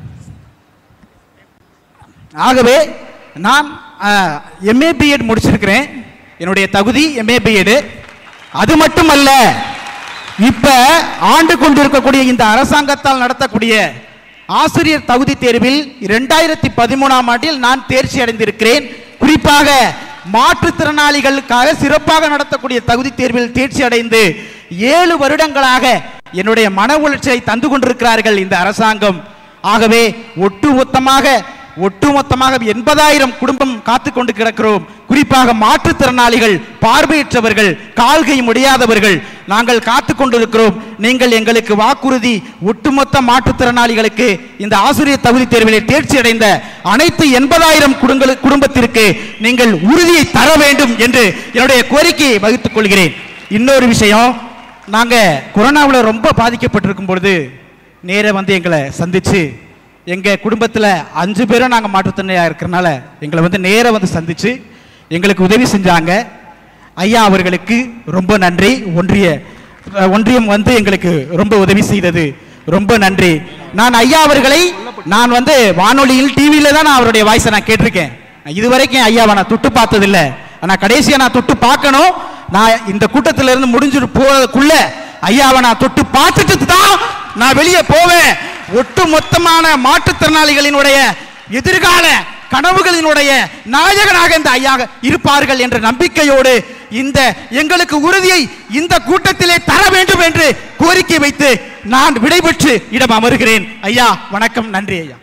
ஆகவே நான் எம்ஏ பிஎட் முடிச்சிருக்கிறேன் என்னுடைய தகுதி எம்ஏ பிஎட் அது மட்டுமல்ல இப்ப ஆண்டு கொண்டிருக்கக்கூடிய இந்த அரசாங்கத்தால் நடத்தக்கூடிய ஆசிரியர் தகுதி தேர்வில் இரண்டாயிரத்தி பதிமூணாம் ஆண்டில் நான் தேர்ச்சி அடைந்திருக்கிறேன் குறிப்பாக மாற்றுத்திறனாளிகளுக்காக சிறப்பாக நடத்தக்கூடிய தகுதி தேர்வில் தேர்ச்சி அடைந்து ஏழு வருடங்களாக என்னுடைய மன உளைச்சலை தந்து கொண்டிருக்கிறார்கள் இந்த அரசாங்கம் ஆகவே ஒட்டுமொத்தமாக ஒட்டுமொத்தமாக எண்பதாயிரம் குடும்பம் காத்து கொண்டு கிடக்கிறோம் குறிப்பாக மாற்றுத்திறனாளிகள் பார்வையற்றவர்கள் கால்கை முடியாதவர்கள் நாங்கள் காத்து கொண்டிருக்கிறோம் நீங்கள் எங்களுக்கு வாக்குறுதி ஒட்டுமொத்த மாற்றுத்திறனாளிகளுக்கு இந்த ஆசிரியர் தகுதி தேர்வில் தேர்ச்சி அடைந்த அனைத்து எண்பதாயிரம் குடும்ப குடும்பத்திற்கு நீங்கள் உறுதியை தர வேண்டும் என்று என்னுடைய கோரிக்கையை வகித்துக் கொள்கிறேன் இன்னொரு விஷயம் நாங்க கொரோனாவில் ரொம்ப பாதிக்கப்பட்டிருக்கும் பொழுது நேரா வந்து எங்களை சந்திச்சு எங்க குடும்பத்துல அஞ்சு பேரும் நாங்க மாற்றுத்திறனையா இருக்கிறனால எங்களை வந்து நேரா வந்து சந்திச்சு எங்களுக்கு உதவி செஞ்சாங்க ஐயா அவர்களுக்கு ரொம்ப நன்றி ஒன்றிய அஹ், ஒன்றியம் வந்து எங்களுக்கு ரொம்ப உதவி செய்தது ரொம்ப நன்றி நான் ஐயா அவர்களை நான் வந்து வானொலியில் டிவியில தான் நான் அவருடைய வாய்ஸை நான் கேட்டிருக்கேன் நான் இதுவரைக்கும் ஐயாவை நான் தொட்டு பார்த்ததில்ல ஆனா கடைசியா நான் தொட்டு பார்க்கணும் நான் இந்த கூட்டத்தில இருந்து முடிஞ்சிட்டு போறதுக்குள்ள ஐயாவை நான் தொட்டு பார்த்துட்டு தான் நான் வெளியே போவேன் ஒட்டு மொத்தமான மாற்றுத்திறனாளிகளினுடைய எதிர்கால கனவுகளினுடைய நாயகனாக இந்த ஐயா இருப்பார்கள் என்ற நம்பிக்கையோடு இந்த எங்களுக்கு உறுதியை இந்த கூட்டத்திலே தர வேண்டும் என்று கோரிக்கை வைத்து நான் விடைபெற்று இடம் அமர்கிறேன் ஐயா வணக்கம் நன்றி ஐயா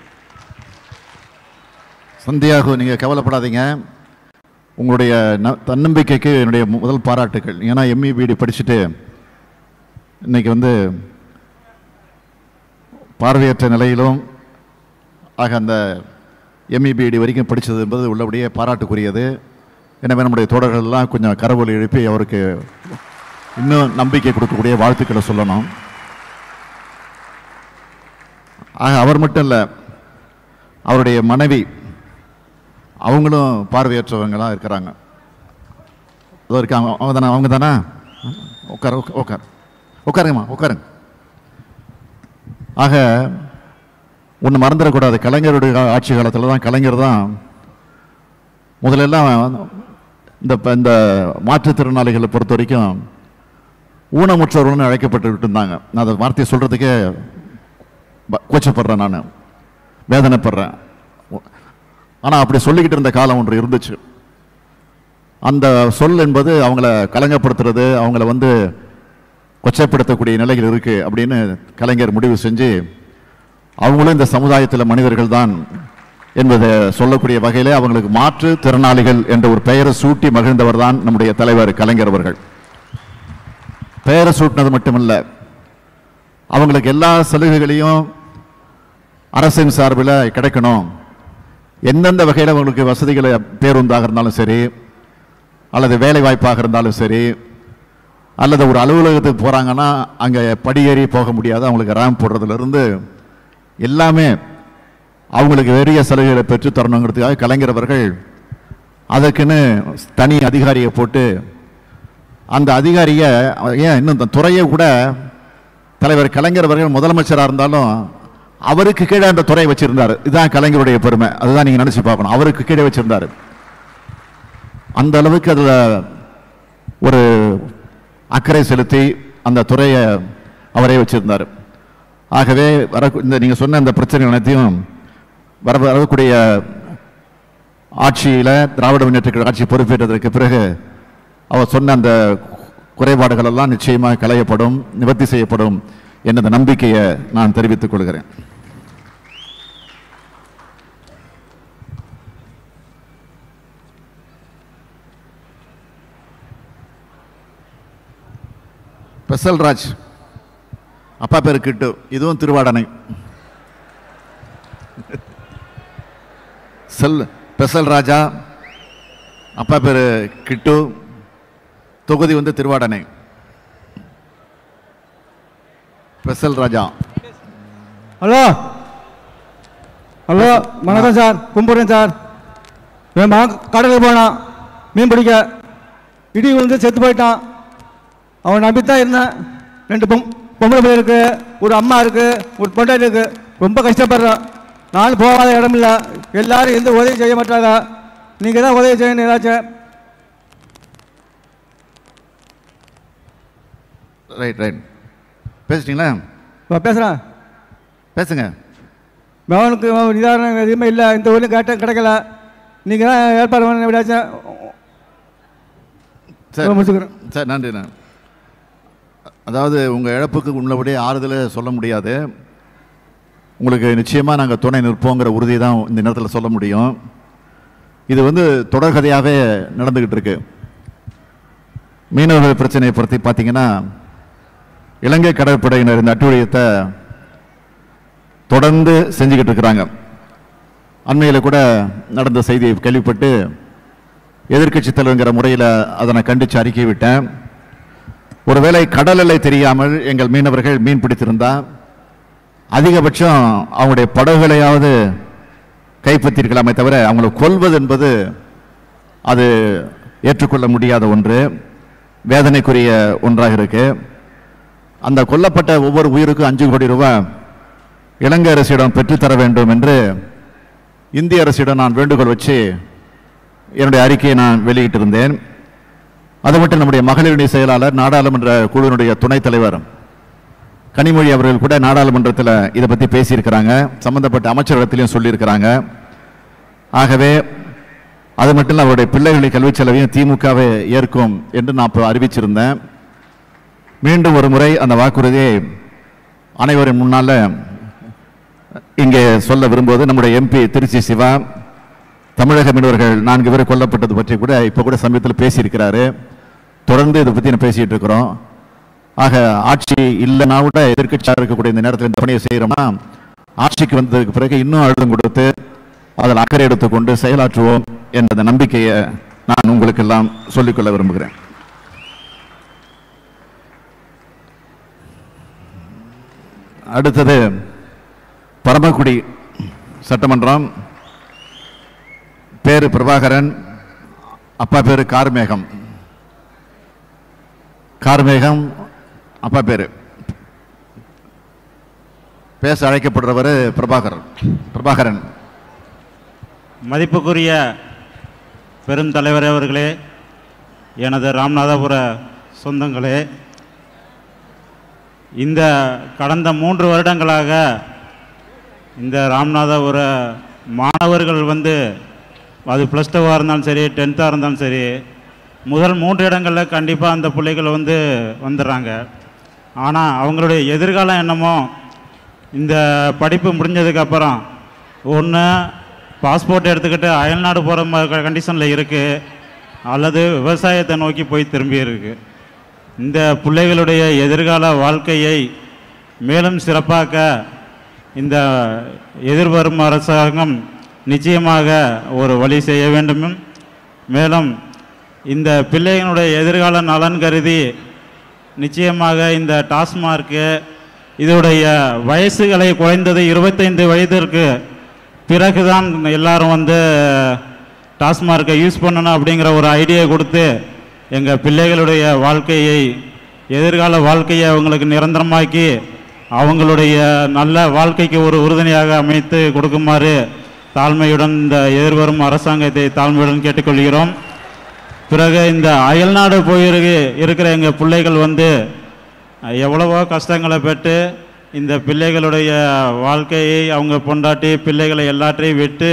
சந்தியாகு நீங்க கவலைப்படாதீங்க உங்களுடைய ந- தன்னம்பிக்கைக்கு என்னுடைய முதல் பாராட்டுகள் ஏன்னா எம்இ பிடி படிச்சுட்டு இன்னைக்கு வந்து பார்வையற்ற நிலையிலும் ஆக அந்த எம்இபிடி வரைக்கும் படித்தது என்பது உள்ளபடியே பாராட்டுக்குரியது எனவே நம்முடைய தோழர்கள் எல்லாம் கொஞ்சம் கரவொலி எழுப்பி அவருக்கு இன்னும் நம்பிக்கை கொடுக்கக்கூடிய வாழ்த்துக்களை சொல்லணும் ஆக அவர் மட்டும் இல்லை அவருடைய மனைவி அவங்களும் பார்வையற்றவங்களாக இருக்கிறாங்க அதோ இருக்காங்க அவங்க தானே அவங்க தானே உட்கார உட்கா- உட்கார் உட்காருங்கம்மா உட்காருங்க ஆக ஒன்று மறந்துடக்கூடாது கலைஞருடைய கா- ஆட்சி காலத்தில் தான் கலைஞர் தான் முதலெல்லாம் இந்த ப- இந்த மாற்றுத்திறனாளிகளை பொறுத்த வரைக்கும் ஊனமுற்றவர்கள்னு அழைக்கப்பட்டு இருந்தாங்க நான் அந்த வார்த்தையை சொல்கிறதுக்கே கூச்சப்படுறேன் நான் வேதனைப்படுறேன் ஆனால் அப்படி சொல்லிக்கிட்டு இருந்த காலம் ஒன்று இருந்துச்சு அந்த சொல் என்பது அவங்கள கலங்கப்படுத்துறது அவங்கள வந்து கொச்சைப்படுத்தக்கூடிய நிலையில் இருக்கு அப்படின்னு கலைஞர் முடிவு செஞ்சு அவங்களும் இந்த சமுதாயத்தில் மனிதர்கள் தான் என்பதை சொல்லக்கூடிய வகையிலே அவங்களுக்கு மாற்று திறனாளிகள் என்ற ஒரு பெயரை சூட்டி மகிழ்ந்தவர் தான் நம்முடைய தலைவர் கலைஞர் அவர்கள் பெயரை சூட்டினது மட்டுமல்ல அவங்களுக்கு எல்லா சலுகைகளையும் அரசின் சார்பில் கிடைக்கணும் எந்தெந்த வகையில் அவங்களுக்கு வசதிகளை பேருந்தாக இருந்தாலும் சரி அல்லது வேலை வாய்ப்பாக இருந்தாலும் சரி அல்லது ஒரு அலுவலகத்துக்கு போகிறாங்கன்னா அங்கே படியேறி போக முடியாது அவங்களுக்கு ரேம்ப் போடுறதுலேருந்து எல்லாமே அவங்களுக்கு பெரிய சலுகைகளை பெற்று தரணுங்கிறதுக்காக கலைஞர் அவர்கள் அதற்குன்னு தனி அதிகாரியை போட்டு அந்த அதிகாரியை ஏன் இன்னும் இந்த துறையை கூட தலைவர் கலைஞர் அவர்கள் முதலமைச்சராக இருந்தாலும் அவருக்கு கீழே அந்த துறை வச்சிருந்தார் இதுதான் கலைஞருடைய பெருமை அதுதான் நீங்க நினைச்சு பார்க்கணும் அவருக்கு கீழே வச்சிருந்தாரு அந்த அளவுக்கு அதுல ஒரு அக்கறை செலுத்தி அந்த துறையை அவரே வச்சிருந்தார் ஆகவே வர இந்த நீங்க சொன்ன அந்த பிரச்சனை அனைத்தையும் வர வரக்கூடிய ஆட்சியில் திராவிட முன்னேற்ற கழக ஆட்சி பொறுப்பேற்றதற்கு பிறகு அவர் சொன்ன அந்த குறைபாடுகள் எல்லாம் நிச்சயமாக களையப்படும் நிவர்த்தி செய்யப்படும் என்ற நம்பிக்கையை நான் தெரிவித்துக் கொள்கிறேன் பெசல்ராஜ் அப்பா பேரு கிட்டு இதுவும் திருவாடனை செல் பெசல் ராஜா அப்பா பேரு கிட்டு தொகுதி வந்து திருவாடனை பெசல் ராஜா ஹலோ ஹலோ வணக்கம் சார் கும்பிட்றேன் சார் என் மகன் கடலுக்கு போனான் மீன் பிடிக்க இடி விழுந்து செத்து போயிட்டான் அவன் நம்பித்தான் இருந்தேன் ரெண்டு பொம் பொம்பளை பிள்ளை இருக்கு ஒரு அம்மா இருக்கு ஒரு பொண்டாட்டி இருக்கு ரொம்ப கஷ்டப்படுறேன் நானும் போகாத இடம் இல்லை எல்லாரும் எந்த உதவி செய்ய மாட்டாங்க நீங்கள் தான் உதவி செய்யணும் ஏதாச்சும் ரைட் ரைட் பேசிட்டீங்களா இப்போ பேசுகிறேன் பேசுங்க மகனுக்கு நிதானம் எதுவுமே இல்லை இந்த ஊர்லையும் கேட்ட கிடைக்கல நீங்கள் தான் ஏற்பாடு பண்ண எப்படியாச்சும் சார் முடிச்சுக்கிறேன் சார் நன்றி நான் அதாவது உங்கள் இழப்புக்கு உள்ளபடியே ஆறுதலை சொல்ல முடியாது உங்களுக்கு நிச்சயமாக நாங்கள் துணை நிற்போங்கிற உறுதி தான் இந்த நேரத்தில் சொல்ல முடியும் இது வந்து தொடர்கதையாகவே நடந்துக்கிட்டு இருக்கு மீனவர்கள் பிரச்சனையை பற்றி பார்த்தீங்கன்னா இலங்கை கடற்படையினர் இந்த அட்டுழியத்தை தொடர்ந்து செஞ்சுக்கிட்டு இருக்கிறாங்க அண்மையில் கூட நடந்த செய்தியை கேள்விப்பட்டு எதிர்க்கட்சி தலைவங்கிற முறையில் அதனை கண்டித்து அறிக்கை விட்டேன் ஒருவேளை கடல் எல்லை தெரியாமல் எங்கள் மீனவர்கள் மீன் பிடித்திருந்தா அதிகபட்சம் அவங்களுடைய படகுகளையாவது கைப்பற்றியிருக்கலாமே தவிர அவங்களை கொல்வது என்பது அது ஏற்றுக்கொள்ள முடியாத ஒன்று வேதனைக்குரிய ஒன்றாக இருக்கு அந்த கொல்லப்பட்ட ஒவ்வொரு உயிருக்கும் அஞ்சு கோடி ரூபாய் இலங்கை அரசிடம் பெற்றுத்தர வேண்டும் என்று இந்திய அரசிடம் நான் வேண்டுகோள் வச்சு என்னுடைய அறிக்கையை நான் வெளியிட்டிருந்தேன் அது மட்டும் நம்முடைய மகளிரணி செயலாளர் நாடாளுமன்ற குழுவினுடைய துணைத் தலைவர் கனிமொழி அவர்கள் கூட நாடாளுமன்றத்தில் இதை பற்றி பேசியிருக்கிறாங்க சம்பந்தப்பட்ட அமைச்சரிடத்திலையும் சொல்லியிருக்கிறாங்க ஆகவே அது மட்டும் இல்லை அவருடைய பிள்ளைகளின் கல்விச் செலவையும் திமுகவே ஏற்கும் என்று நான் இப்போ அறிவிச்சிருந்தேன் மீண்டும் ஒரு முறை அந்த வாக்குறுதியை அனைவரின் முன்னால் இங்கே சொல்ல விரும்புவது நம்முடைய எம்பி திருச்சி சிவா தமிழக மீனவர்கள் நான்கு பேர் கொல்லப்பட்டது பற்றி கூட இப்போ கூட சமயத்தில் பேசியிருக்கிறாரு தொடர்ந்து இதை பற்றி நான் பேசிட்டு இருக்கிறோம் ஆக ஆட்சி இல்லைனா கூட எதிர்க்கட்சியாக இருக்கக்கூடிய இந்த நேரத்தில் இந்த பணியை செய்கிறோம்னா ஆட்சிக்கு வந்ததுக்கு பிறகு இன்னும் அழுத்தம் கொடுத்து அதில் அக்கறை எடுத்துக்கொண்டு செயலாற்றுவோம் என்ற அந்த நம்பிக்கையை நான் உங்களுக்கு எல்லாம் சொல்லிக்கொள்ள விரும்புகிறேன் அடுத்தது பரமக்குடி சட்டமன்றம் பேரு பிரபாகரன் அப்பா பேரு கார்மேகம் கார்மேகம் அப்பா பேரு பேச அழைக்கப்படுறவர் பிரபாகரன் பிரபாகரன் மதிப்புக்குரிய பெருந்தலைவர் அவர்களே எனது ராமநாதபுர சொந்தங்களே இந்த கடந்த மூன்று வருடங்களாக இந்த ராமநாதபுர மாணவர்கள் வந்து அது ப்ளஸ் டூவாக இருந்தாலும் சரி டென்த்தாக இருந்தாலும் சரி முதல் மூன்று இடங்களில் கண்டிப்பாக அந்த பிள்ளைகள் வந்து வந்துடுறாங்க ஆனால் அவங்களுடைய எதிர்காலம் என்னமோ இந்த படிப்பு முடிஞ்சதுக்கப்புறம் ஒன்று பாஸ்போர்ட் எடுத்துக்கிட்டு அயல்நாடு போகிற கண்டிஷனில் இருக்குது அல்லது விவசாயத்தை நோக்கி போய் திரும்பி இருக்கு இந்த பிள்ளைகளுடைய எதிர்கால வாழ்க்கையை மேலும் சிறப்பாக்க இந்த எதிர்வரும் அரசாங்கம் நிச்சயமாக ஒரு வழி செய்ய வேண்டும் மேலும் இந்த பிள்ளைகளுடைய எதிர்கால நலன் கருதி நிச்சயமாக இந்த டாஸ்மார்க்கு இதோடைய வயசுகளை குறைந்தது இருபத்தைந்து வயதிற்கு பிறகுதான் எல்லாரும் வந்து டாஸ்மார்க்கை யூஸ் பண்ணணும் அப்படிங்கிற ஒரு ஐடியா கொடுத்து எங்கள் பிள்ளைகளுடைய வாழ்க்கையை எதிர்கால வாழ்க்கையை அவங்களுக்கு நிரந்தரமாக்கி அவங்களுடைய நல்ல வாழ்க்கைக்கு ஒரு உறுதுணையாக அமைத்து கொடுக்குமாறு தாழ்மையுடன் இந்த எதிர்வரும் அரசாங்கத்தை தாழ்மையுடன் கேட்டுக்கொள்கிறோம் பிறகு இந்த அயல்நாடு போயிருக்கு இருக்கிற எங்கள் பிள்ளைகள் வந்து எவ்வளவோ கஷ்டங்களை பெற்று இந்த பிள்ளைகளுடைய வாழ்க்கையை அவங்க பொண்டாட்டி பிள்ளைகளை எல்லாற்றையும் விட்டு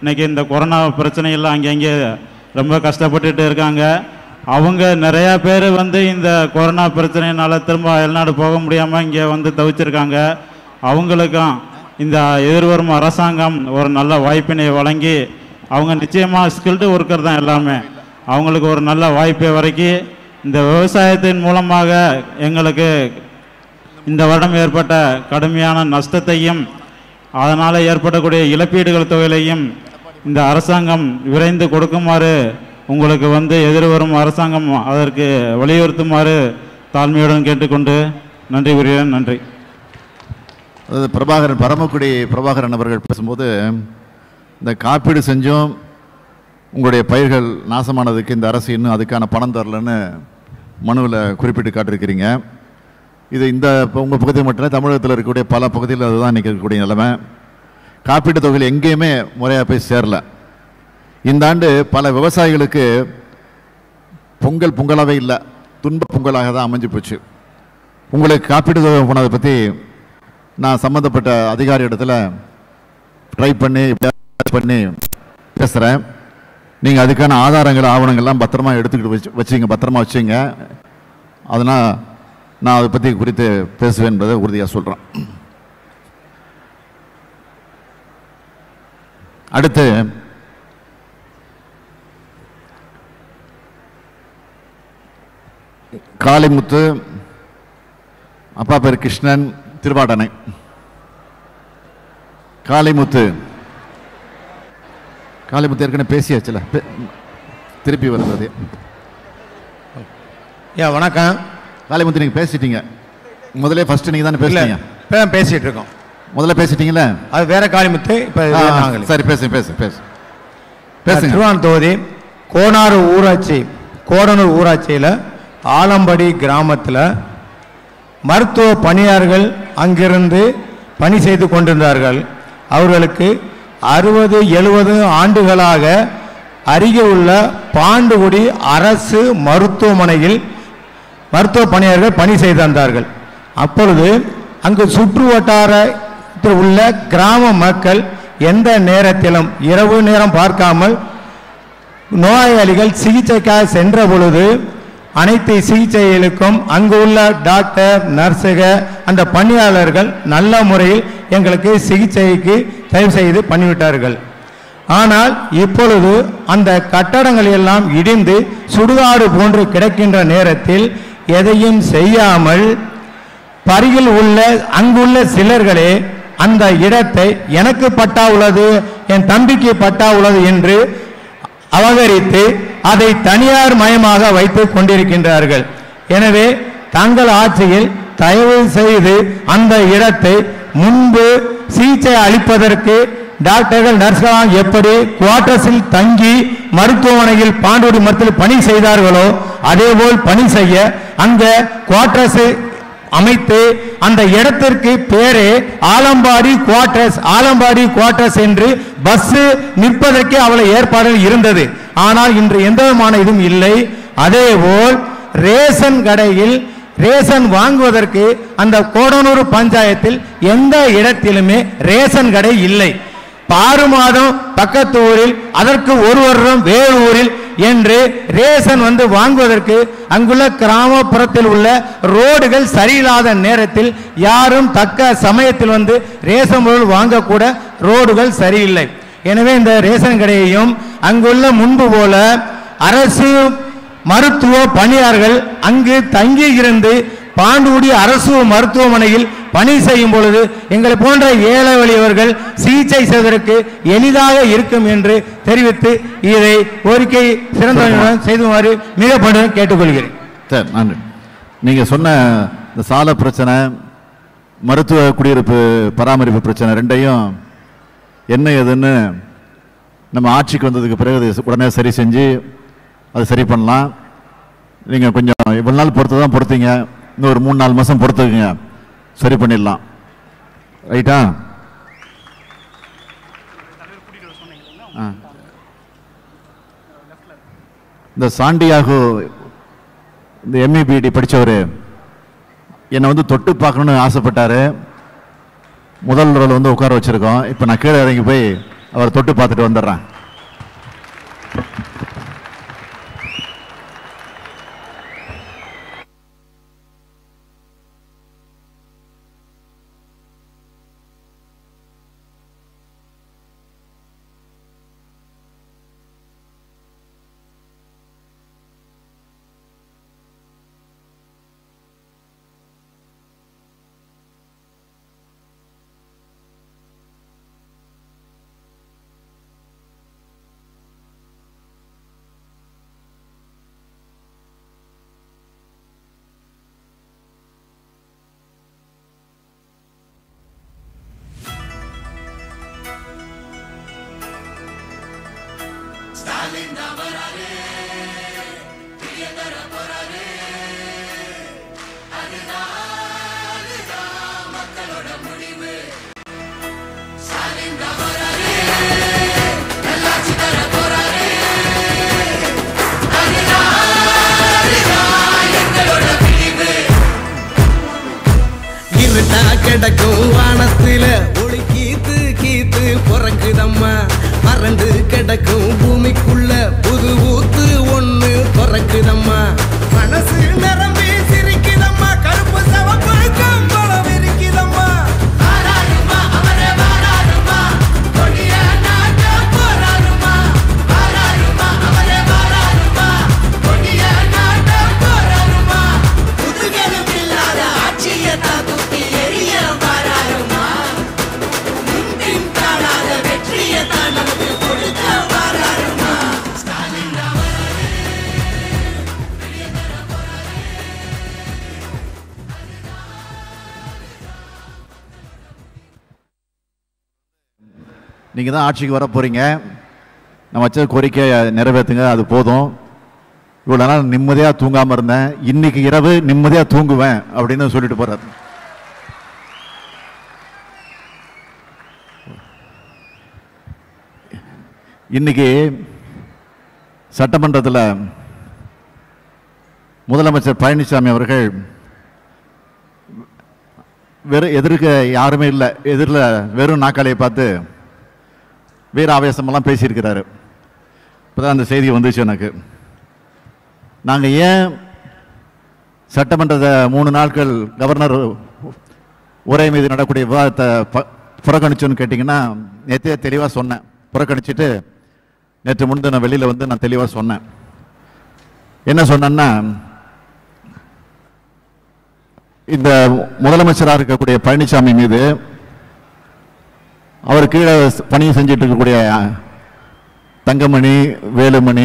இன்னைக்கு இந்த கொரோனா பிரச்சனையெல்லாம் அங்கங்கே ரொம்ப கஷ்டப்பட்டுட்டு இருக்காங்க அவங்க நிறையா பேர் வந்து இந்த கொரோனா பிரச்சனையினால திரும்ப வெளிநாடு போக முடியாமல் இங்கே வந்து தவிச்சிருக்காங்க அவங்களுக்கும் இந்த எதிர்வரும் அரசாங்கம் ஒரு நல்ல வாய்ப்பினை வழங்கி அவங்க நிச்சயமாக ஸ்கில்டு ஒர்க்கர் தான் எல்லாமே அவங்களுக்கு ஒரு நல்ல வாய்ப்பை வரைக்கும் இந்த விவசாயத்தின் மூலமாக எங்களுக்கு இந்த வருடம் ஏற்பட்ட கடுமையான நஷ்டத்தையும் அதனால் ஏற்படக்கூடிய இழப்பீடுகள் தொகையிலையும் இந்த அரசாங்கம் விரைந்து கொடுக்குமாறு உங்களுக்கு வந்து எதிர்வரும் அரசாங்கம் அதற்கு வலியுறுத்துமாறு தாழ்மையுடன் கேட்டுக்கொண்டு நன்றி கூறுகிறேன் நன்றி அதாவது பிரபாகரன் பரமக்குடி பிரபாகரன் அவர்கள் பேசும்போது இந்த காப்பீடு செஞ்சும் உங்களுடைய பயிர்கள் நாசமானதுக்கு இந்த அரசு இன்னும் அதுக்கான பணம் தரலன்னு மனுவில் குறிப்பிட்டு காட்டிருக்கிறீங்க இது இந்த இப்போ உங்கள் பகுதி மட்டும் இல்லை தமிழகத்தில் இருக்கக்கூடிய பல பகுதியில் அதுதான் இன்றைக்கி இருக்கக்கூடிய நிலைமை காப்பீட்டு தொகையில் எங்கேயுமே முறையாக போய் சேரல இந்த ஆண்டு பல விவசாயிகளுக்கு பொங்கல் பொங்கலாகவே இல்லை துன்ப பொங்கலாக தான் அமைஞ்சு போச்சு உங்களுக்கு காப்பீடு தொகை போனதை பற்றி நான் சம்மந்தப்பட்ட அதிகாரி இடத்துல ட்ரை பண்ணி எப்படியாவது பண்ணி பேசுகிறேன் நீங்கள் அதுக்கான ஆதாரங்கள் ஆவணங்கள்லாம் பத்திரமா எடுத்துக்கிட்டு வச்சு வச்சுங்க பத்திரமா வச்சுங்க அதனால் நான் அதை பற்றி குறித்து பேசுவேன் என்பதை உறுதியாக சொல்கிறேன் அடுத்து காளிமுத்து அப்பா பேர் கிருஷ்ணன் திருவாடனை காளிமுத்து காளிமுத்து ஏற்கனவே பேசியாச்சுல பே- திருப்பி வருது அது ஐயா வணக்கம் காளிமுத்து நீங்கள் பேசிட்டீங்க முதல்ல ஃபர்ஸ்ட் நீங்கள் தானே இல்ல பேசுறீங்க இப்போ தான் பேசிட்டு இருக்கோம் முதல்ல பேசிட்டீங்களே அது வேற காளிமுத்து இப்போ ஆ, நாங்கள் சரி பேசுங்க பேசு பேசு பேசுங்க திருவான் தொகுதி கோனாறு ஊராட்சி கோடனூர் ஊராட்சியில் ஆலம்படி கிராமத்தில் மருத்துவ பணியாளர்கள் அங்கிருந்து பணி செய்து கொண்டிருந்தார்கள் அவர்களுக்கு அறுபது எழுபது ஆண்டுகளாக அருகே உள்ள பாண்டுகுடி அரசு மருத்துவமனையில் மருத்துவ பணியாளர்கள் பணி செய்து வந்தார்கள் அப்பொழுது அங்கு சுற்று வட்டாரத்தில் உள்ள கிராம மக்கள் எந்த நேரத்திலும் இரவு நேரம் பார்க்காமல் நோயாளிகள் சிகிச்சைக்காக சென்ற பொழுது அனைத்து சிகிச்சைகளுக்கும் அங்கு உள்ள டாக்டர் நர்ஸுக அந்த பணியாளர்கள் நல்ல முறையில் எங்களுக்கு சிகிச்சைக்கு தயவு செய்து பண்ணிவிட்டார்கள் ஆனால் இப்பொழுது அந்த கட்டடங்கள் எல்லாம் இடிந்து சுடுகாடு போன்று கிடக்கின்ற நேரத்தில் எதையும் செய்யாமல் பருகில் உள்ள அங்குள்ள சிலர்களே அந்த இடத்தை எனக்கு பட்டா உள்ளது என் தம்பிக்கு பட்டா உள்ளது என்று அபகரித்து அதை தனியார் மயமாக வைத்துக் கொண்டிருக்கின்றார்கள் எனவே தங்கள் ஆட்சியில் தயவு செய்து அந்த இடத்தை முன்பு சிகிச்சை அளிப்பதற்கு டாக்டர்கள் நர்ஸ்களாம் எப்படி குவார்டர்ஸில் தங்கி மருத்துவமனையில் பாண்டூடி மருத்துவத்தில் பணி செய்தார்களோ அதேபோல் பணி செய்ய அங்க குவார்டர்ஸ் அமைத்து அந்த இடத்திற்கு பேரே ஆலம்பாடி குவார்டர்ஸ் ஆலம்பாடி குவார்டர்ஸ் என்று பஸ் நிற்பதற்கே அவ்வளவு ஏற்பாடுகள் இருந்தது ஆனால் இன்று எந்த விதமான இதுவும் இல்லை அதேபோல் ரேஷன் கடையில் ரேஷன் வாங்குவதற்கு அந்த கோடனூர் பஞ்சாயத்தில் எந்த இடத்திலுமே ரேஷன் கடை இல்லை ஆறு மாதம் பக்கத்து ஊரில் அதற்கு ஒரு வருடம் வேறு ஊரில் என்று ரேஷன் வந்து வாங்குவதற்கு அங்குள்ள கிராமப்புறத்தில் உள்ள ரோடுகள் சரியில்லாத நேரத்தில் யாரும் தக்க சமயத்தில் வந்து ரேஷன் பொருள் வாங்கக்கூட ரோடுகள் சரியில்லை எனவே இந்த ரேஷன் கடையையும் அங்குள்ள முன்பு போல அரசு மருத்துவ பணியாளர்கள் அங்கு தங்கி இருந்து பாண்டூடி அரசு மருத்துவமனையில் பணி செய்யும் பொழுது எங்களை போன்ற ஏழை வலியவர்கள் சிகிச்சை செய்வதற்கு எளிதாக இருக்கும் என்று தெரிவித்து இதை கோரிக்கை சிறந்த செய்துமாறு மிக பணியுடன் கேட்டுக்கொள்கிறேன் சரி நன்றி நீங்கள் சொன்ன இந்த சால பிரச்சனை மருத்துவ குடியிருப்பு பராமரிப்பு பிரச்சனை ரெண்டையும் என்ன ஏதுன்னு நம்ம ஆட்சிக்கு வந்ததுக்கு பிறகு அதை உடனே சரி செஞ்சு அதை சரி பண்ணலாம் நீங்கள் கொஞ்சம் இவ்வளோ நாள் பொறுத்து தான் பொறுத்தீங்க இன்னும் ஒரு மூணு நாலு மாதம் பொறுத்துக்குங்க சரி பண்ணிடலாம் ரைட்டா ஆ இந்த சாண்டியாகோ இந்த எம்இபிடி படித்தவர் என்னை வந்து தொட்டு பார்க்கணும்னு ஆசைப்பட்டாரு முதல் ரோல் வந்து உட்கார வச்சுருக்கோம் இப்போ நான் கீழே இறங்கி போய் அவர் தொட்டு பார்த்துட்டு வந்துடுறேன் இருட்டா கிடக்கும் வானத்துல ஒளி கீத்து கீத்து பிறக்குதம்மா மறந்து கிடக்கும் பூமிக்குள்ள புது ஊத்து ஒண்ணு பிறக்குதம்மா மனசு நிரம்பி சிரிக்குதம்மா கருப்பு சவப்பு கம்பளம் இருக்குதம்மா வாராருமா, அவரே வாராருமா, கொடிய நாட்ட போராருமா. வாராருமா, அவரே வாராருமா, கொடிய நாட்ட போராருமா. முதுகெலும்பில்லாத ஆட்சியத்தான் தூக்கி எறிய வாராருமா. முன்பின் காணாத வெற்றியத்தான் நமக்கு கொடுக்க வாராருமா. ஸ்டாலின் அவரே நீங்கள் தான் ஆட்சிக்கு வர போகிறீங்க நான் வச்ச கோரிக்கையை நிறைவேற்றுங்க அது போதும் இவ்வளோ நாள் நிம்மதியாக தூங்காமல் இருந்தேன் இன்னைக்கு இரவு நிம்மதியாக தூங்குவேன் அப்படின்னு சொல்லிட்டு போகிறார் இன்னைக்கு சட்டமன்றத்தில் முதலமைச்சர் பழனிசாமி அவர்கள் வெறும் எதிர்க்க யாருமே இல்லை எதிரில் வெறும் நாக்காளியை பார்த்து வீர ஆவேசமெல்லாம் பேசியிருக்கிறாரு இப்போதான் அந்த செய்தி வந்துச்சு எனக்கு நாங்கள் ஏன் சட்டமன்றத்தை மூணு நாட்கள் கவர்னர் உரை மீது நடக்கூடிய விவாதத்தை ப புறக்கணிச்சோன்னு கேட்டிங்கன்னா நேற்றே தெளிவாக சொன்னேன் புறக்கணிச்சிட்டு நேற்று முன்பு நான் வெளியில் வந்து நான் தெளிவாக சொன்னேன் என்ன சொன்னேன்னா இந்த முதலமைச்சராக இருக்கக்கூடிய பழனிசாமி மீது அவர் கீழே பணி செஞ்சிட்டு இருக்கக்கூடிய தங்கமணி வேலுமணி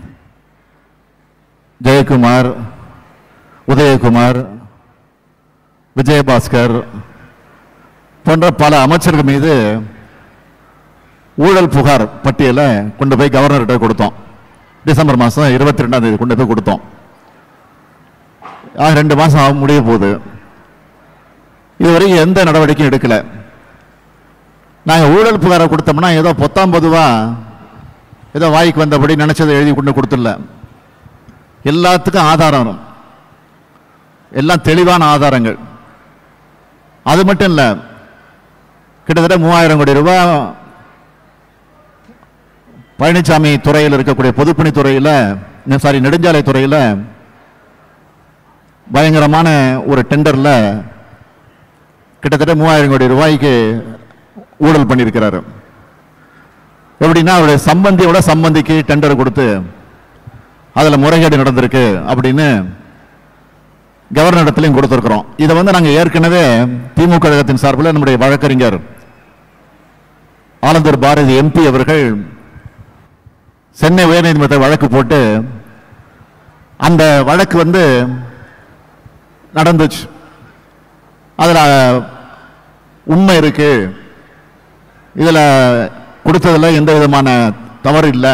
ஜெயக்குமார் உதயகுமார் விஜயபாஸ்கர் போன்ற பல அமைச்சர்கள் மீது ஊழல் புகார் பட்டியலை கொண்டு போய் கவர்னர்கிட்ட கொடுத்தோம் டிசம்பர் மாதம் இருபத்தி ரெண்டாம் தேதி கொண்டு போய் கொடுத்தோம் ஆக ரெண்டு மாதம் ஆக முடிய போகுது இதுவரைக்கும் எந்த நடவடிக்கையும் எடுக்கலை நாங்கள் ஊழல் புகாரை கொடுத்தோம்னா ஏதோ பொத்தாம் பொதுவா ஏதோ வாய்க்கு வந்தபடி நினைச்சதை எழுதி கொண்டு கொடுத்துடல எல்லாத்துக்கும் ஆதாரம் வரும். எல்லாம் தெளிவான ஆதாரங்கள் அது மட்டும் இல்லை கிட்டத்தட்ட மூவாயிரம் கோடி ரூபாய் பழனிசாமி துறையில் இருக்கக்கூடிய பொதுப்பணித்துறையில் சாரி நெடுஞ்சாலை துறையில் பயங்கரமான ஒரு டெண்டரில் கிட்டத்தட்ட மூவாயிரம் கோடி ரூபாய்க்கு ஊழல் பண்ணியிருக்கிறாரு எப்படின்னா அவருடைய சம்பந்தியோட சம்பந்திக்கு டெண்டர் கொடுத்து அதில் முறைகேடு நடந்திருக்கு அப்படின்னு கவர்னர் இடத்துலையும் கொடுத்துருக்குறோம் இதை வந்து நாங்கள் ஏற்கனவே திமுக கழகத்தின் சார்பில் நம்முடைய வழக்கறிஞர் ஆனந்தர் பாரதி எம்பி அவர்கள் சென்னை உயர்நீதிமன்ற வழக்கு போட்டு அந்த வழக்கு வந்து நடந்துச்சு அதில் உண்மை இருக்கு இதில் கொடுத்ததில் எந்த விதமான தவறு இல்லை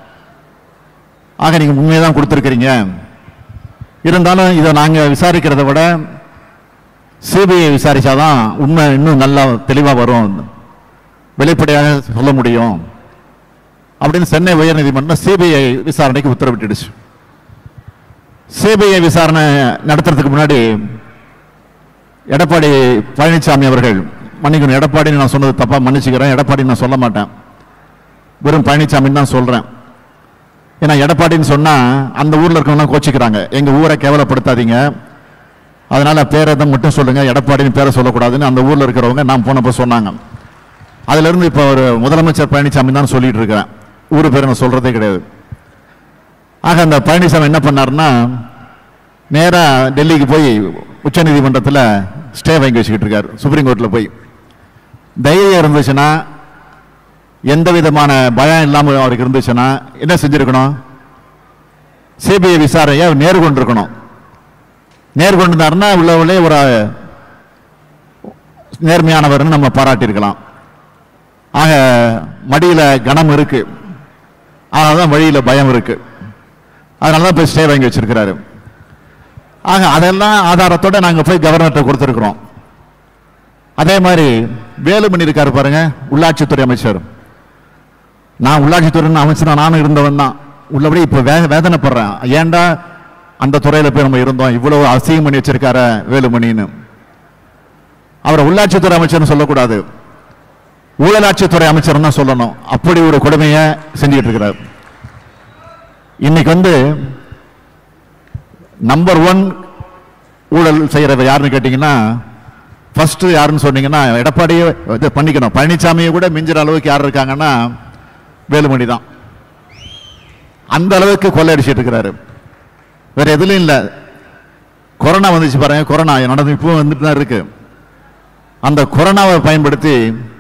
ஆக நீங்கள் உண்மையை தான் கொடுத்துருக்கிறீங்க இருந்தாலும் இதை நாங்கள் விசாரிக்கிறத விட சிபிஐ விசாரிச்சாதான் உண்மை இன்னும் நல்லா தெளிவாக வரும் வெளிப்படையாக சொல்ல முடியும் அப்படின்னு சென்னை உயர்நீதிமன்றம் சிபிஐ விசாரணைக்கு உத்தரவிட்டுடுச்சு சிபிஐ விசாரணை நடத்துறதுக்கு முன்னாடி எடப்பாடி பழனிசாமி அவர்கள் மன்னிக்கணும் எடப்பாடி நான் சொன்னது தப்பா மன்னிச்சுக்கிறேன் எடப்பாடி நான் சொல்ல மாட்டேன் வெறும் பழனிசாமின்னு தான் சொல்றேன் ஏன்னா எடப்பாடின்னு சொன்னா அந்த ஊர்ல இருக்கவங்க கோச்சிக்கிறாங்க எங்க ஊரை கேவலப்படுத்தாதீங்க அதனால பேரை தான் மட்டும் சொல்லுங்க எடப்பாடின்னு பேரை சொல்லக்கூடாதுன்னு அந்த ஊர்ல இருக்கிறவங்க நான் போனப்போ சொன்னாங்க அதுல இருந்து இப்போ ஒரு முதலமைச்சர் பழனிசாமி தான் சொல்லிட்டு இருக்கிறேன் ஊர் பேரை நான் சொல்றதே கிடையாது ஆக அந்த பழனிசாமி என்ன பண்ணாருன்னா நேரா டெல்லிக்கு போய் உச்சநீதிமன்றத்தில் ஸ்டே வாங்கி வச்சுக்கிட்டு இருக்காரு சுப்ரீம் கோர்ட்டில் போய் தைரியம் இருந்துச்சுன்னா எந்த விதமான பயம் இல்லாமல் அவருக்கு இருந்துச்சுன்னா என்ன செஞ்சிருக்கணும் சிபிஐ விசாரணையை நேர்கொண்டிருக்கணும் நேர்கொண்டிருந்தாருன்னா உள்ளவர்களே ஒரு நேர்மையானவர்னு நம்ம பாராட்டியிருக்கலாம் ஆக மடியில் கனம் இருக்கு அதனால தான் வழியில் பயம் இருக்கு அதனால தான் போய் ஸ்டே வாங்கி வச்சிருக்கிறாரு ஆக அதெல்லாம் ஆதாரத்தோட நாங்கள் போய் கவர்னர்கிட்ட கொடுத்துருக்குறோம் அதே மாதிரி வேலுமணி இருக்காரு பாருங்க உள்ளாட்சித்துறை அமைச்சர் நான் உள்ளாட்சித்துறை அமைச்சர் நானும் இருந்தவன் தான் உள்ளபடி இப்போ வே வேதனைப்படுறேன் ஏன்டா அந்த துறையில போய் நம்ம இருந்தோம் இவ்வளவு அசிங்கம் பண்ணி வச்சிருக்காரு வேலுமணின்னு அவரை உள்ளாட்சித்துறை அமைச்சர்னு சொல்லக்கூடாது ஊழலாட்சித்துறை அமைச்சர் தான் சொல்லணும் அப்படி ஒரு கொடுமையை செஞ்சுட்டு இருக்கிறார் இன்னைக்கு வந்து நம்பர் ஒன் ஊழல் செய்யறவர் யாருன்னு கேட்டீங்கன்னா ஃபர்ஸ்ட் யாருன்னு சொன்னீங்கன்னா எடப்பாடியே இது பண்ணிக்கணும் பழனிசாமியை கூட மிஞ்சுற அளவுக்கு யார் இருக்காங்கன்னா வேலுமணி தான் அந்த அளவுக்கு கொள்ளையடிச்சிட்டு இருக்கிறாரு வேற எதுலையும் இல்லை கொரோனா வந்துச்சு பாருங்க கொரோனா நடந்து இப்போ வந்துட்டு தான் இருக்கு அந்த கொரோனாவை பயன்படுத்தி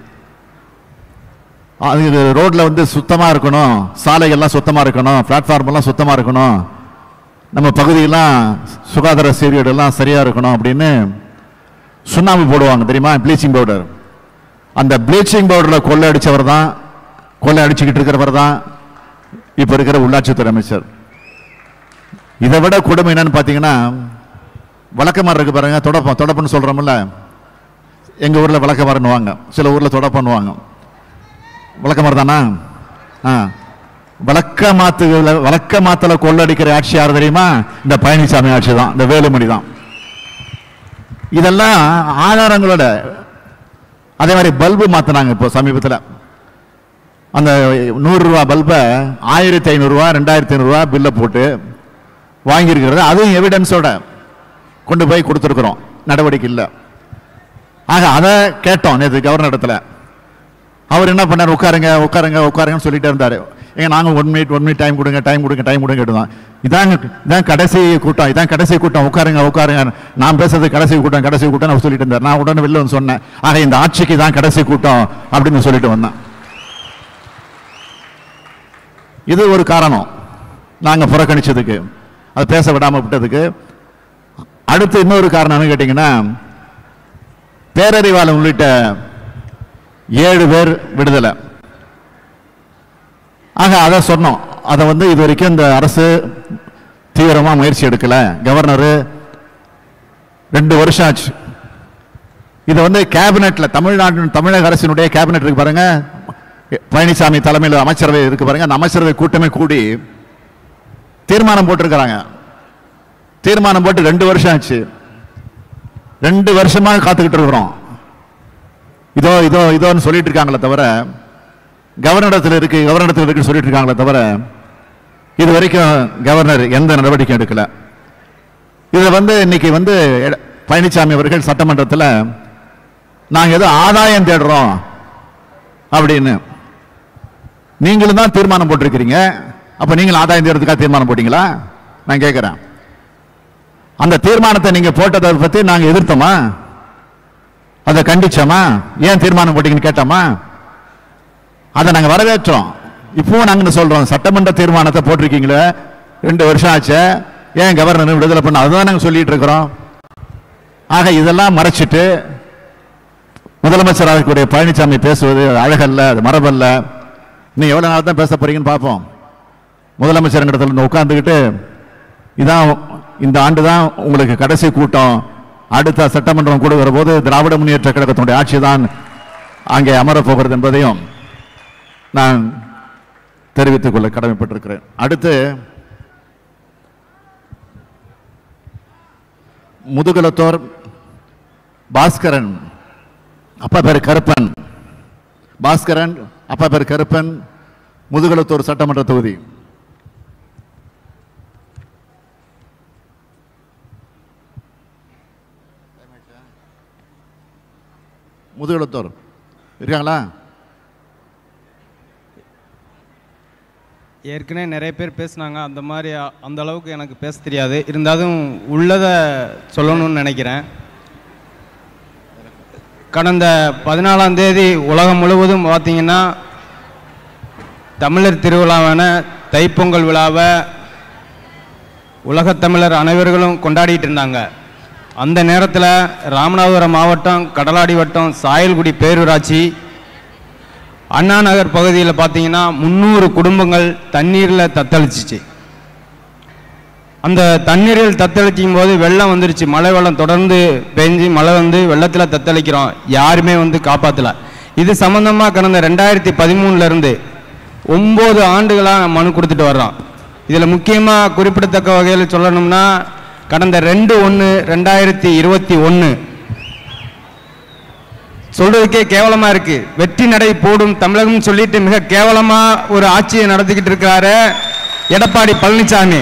அது ரோட்ல வந்து சுத்தமா இருக்கணும் சாலைகள்லாம் சுத்தமா இருக்கணும் பிளாட்ஃபார்ம் எல்லாம் சுத்தமா இருக்கணும் நம்ம பகுதியெல்லாம் சுகாதார சீர்கேடு எல்லாம் சரியா இருக்கணும் அப்படின்னு சுண்ணாம்பு போடுவாங்க தெரியுமா ப்ளீச்சிங் பவுடர் அந்த ப்ளீச்சிங் பவுடரில் கொள்ளை அடிச்சவர் தான் கொள்ளை அடிச்சுக்கிட்டு இருக்கிறவர் தான் இப்போ இருக்கிற உள்ளாட்சித்துறை அமைச்சர் இதை விட கொடுமை என்னன்னு பார்த்தீங்கன்னா வழக்கமாக இருக்கு பாருங்க தொடப்பம் தொடப்பம்னு சொல்கிறோம்ல எங்கள் ஊரில் விளக்கமரன்னுவாங்க சில ஊரில் தொடப்பண்ணுவாங்க விளக்கமரம் தானா ஆ வழக்க மாத்துகள வழக்க மாத்தல கொள்ளடிக்கிற ஆட்சி யார் தெரியுமா இந்த பழனிசாமி ஆட்சி தான் இந்த வேலுமணி தான் இதெல்லாம் ஆதாரங்களோட அதே மாதிரி பல்பு மாத்தினாங்க இப்போ சமீபத்தில் அந்த நூறு ரூபா பல்பை ஆயிரத்தி ஐநூறுரூவா ரெண்டாயிரத்தி ஐநூறுரூவா பில்லை போட்டு வாங்கியிருக்கிறது அதுவும் எவிடன்ஸோட கொண்டு போய் கொடுத்துருக்குறோம் நடவடிக்கை இல்லை ஆக அதை கேட்டோம் நேற்று கவர்னர் இடத்துல அவர் என்ன பண்ணார் உட்காருங்க உட்காருங்க உட்காருங்கன்னு சொல்லிட்டே இருந்தாரு ஏங்க நாங்கள் one minute one minute time கொடுங்க டைம் கொடுங்க டைம் கொடுங்க கேட்டுதான் இதான் இதான் கடைசி கூட்டம் இதான் கடைசி கூட்டம் உட்காருங்க உட்காருங்க நான் பேசுறது கடைசி கூட்டம் கடைசி கூட்டம் அவர் சொல்லிட்டு இருந்தார் நான் உடனே வெளில வந்து சொன்னேன் ஆக இந்த ஆட்சிக்கு தான் கடைசி கூட்டம் அப்படின்னு சொல்லிட்டு வந்தேன் இது ஒரு காரணம் நாங்க புறக்கணிச்சதுக்கு அது பேச விடாம விட்டதுக்கு அடுத்து இன்னொரு காரணம் என்ன கேட்டீங்கன்னா பேரறிவாளன் உள்ளிட்ட ஏழு பேர் விடுதலை ஆக அதை சொன்னோம் அதை வந்து இது வரைக்கும் இந்த அரசு தீவிரமா முயற்சி எடுக்கல கவர்னரு ரெண்டு வருஷம் ஆச்சு இதை வந்து கேபினெட்ல தமிழ்நாடு தமிழக அரசினுடைய கேபினெட் இருக்கு பாருங்க பழனிசாமி தலைமையில் அமைச்சரவை இருக்கு பாருங்க அந்த அமைச்சரவை கூட்டமே கூடி தீர்மானம் போட்டிருக்கிறாங்க தீர்மானம் போட்டு ரெண்டு வருஷம் ஆச்சு ரெண்டு வருஷமா காத்துக்கிட்டு இருக்கிறோம் இதோ இதோ இதோன்னு சொல்லிட்டு இருக்காங்களே தவிர கவர்னரிடத்தில் இருக்கு கவர்னரிடத்தில் இருக்குன்னு சொல்லிட்டு இருக்காங்களே தவிர இது வரைக்கும் கவர்னர் எந்த நடவடிக்கையும் எடுக்கல இதை வந்து இன்னைக்கு வந்து எட- பழனிசாமி அவர்கள் சட்டமன்றத்தில் நாங்கள் ஏதோ ஆதாயம் தேடுறோம் அப்படின்னு நீங்களும் தான் தீர்மானம் போட்டிருக்கிறீங்க அப்ப நீங்களும் ஆதாயம் தேடுறதுக்காக தீர்மானம் போட்டீங்களா நான் கேட்கிறேன் அந்த தீர்மானத்தை நீங்க போட்டதை பத்தி நாங்க எதிர்த்தோமா அதை கண்டிச்சோமா ஏன் தீர்மானம் போட்டீங்கன்னு கேட்டோமா அதை நாங்க வரவேற்றோம் இப்பவும் நாங்க என்ன சொல்றோம் சட்டமன்ற தீர்மானத்தை போட்டிருக்கீங்களே ரெண்டு வருஷம் ஆச்சு ஏன் கவர்னர் விடுதலை பண்ண அதுதான் நாங்க சொல்லிட்டு இருக்கிறோம் ஆக இதெல்லாம் மறைச்சிட்டு முதலமைச்சராக இருக்கக்கூடிய பழனிசாமி பேசுவது அழகல்ல அது மரபல்ல நீ எவ்வளவு நாள் தான் பேச போறீங்கன்னு பார்ப்போம் முதலமைச்சர் இடத்துல உட்கார்ந்துக்கிட்டு இதான் இந்த ஆண்டு தான் உங்களுக்கு கடைசி கூட்டம் அடுத்த சட்டமன்றம் கூடுகிற போது திராவிட முன்னேற்ற கழகத்தினுடைய ஆட்சி தான் அங்கே அமரப் போகிறது என்பதையும் நான் தெரிவித்துக் கொள்ள கடமைப்பட்டிருக்கிறேன் அடுத்து முதுகுலத்தோர் பாஸ்கரன் அப்பா பேர் கருப்பன் பாஸ்கரன் அப்பா பேர் கருப்பன் முதுகுளத்தூர் சட்டமன்ற தொகுதி முதுகுளத்தூர் இருக்காங்களா ஏற்கனவே நிறைய பேர் பேசுனாங்க அந்த மாதிரி அ- அந்த அளவுக்கு எனக்கு பேச தெரியாது இருந்தாலும் உள்ளதை சொல்லணும்னு நினைக்கிறேன் கடந்த பதினாலாம் தேதி உலகம் முழுவதும் பார்த்தீங்கன்னா தமிழர் திருவிழாவான தைப்பொங்கல் விழாவை உலகத் தமிழர் அனைவர்களும் கொண்டாடிட்டு இருந்தாங்க அந்த நேரத்தில் ராமநாதபுரம் மாவட்டம் கடலாடி வட்டம் சாயல்குடி பேரூராட்சி அண்ணா நகர் பகுதியில் பார்த்தீங்கன்னா முந்நூறு குடும்பங்கள் தண்ணீரில் தத்தளிச்சிச்சு அந்த தண்ணீரில் தத்தளிக்கும் போது வெள்ளம் வந்துருச்சு மழை வெள்ளம் தொடர்ந்து பெஞ்சு மழை வந்து வெள்ளத்தில் தத்தளிக்கிறோம் யாருமே வந்து காப்பாற்றல இது சம்மந்தமாக கடந்த ரெண்டாயிரத்தி பதிமூணுலேருந்து ஒம்பது ஆண்டுகளாக மனு கொடுத்துட்டு வர்றோம் இதில் முக்கியமாக குறிப்பிடத்தக்க வகையில் சொல்லணும்னா கடந்த ரெண்டு ஒன்று ரெண்டாயிரத்தி இருபத்தி ஒன்று சொல்றதுக்கே கேவலமா இருக்கு வெற்றி நடை போடும் தமிழகம் சொல்லிட்டு மிக கேவலமா ஒரு ஆட்சியை நடத்திக்கிட்டு இருக்காரு எடப்பாடி பழனிசாமி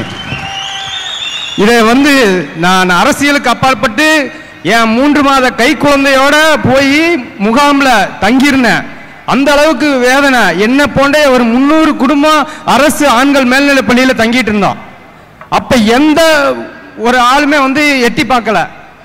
இதை வந்து நான் அரசியலுக்கு அப்பாற்பட்டு என் மூன்று மாத கை குழந்தையோட போய் முகாம்ல தங்கியிருந்தேன் அந்த அளவுக்கு வேதனை என்ன போன்ற ஒரு முந்நூறு குடும்பம் அரசு ஆண்கள் மேல்நிலைப் பள்ளியில தங்கிட்டு இருந்தோம் அப்ப எந்த ஒரு ஆளுமே வந்து எட்டி பார்க்கல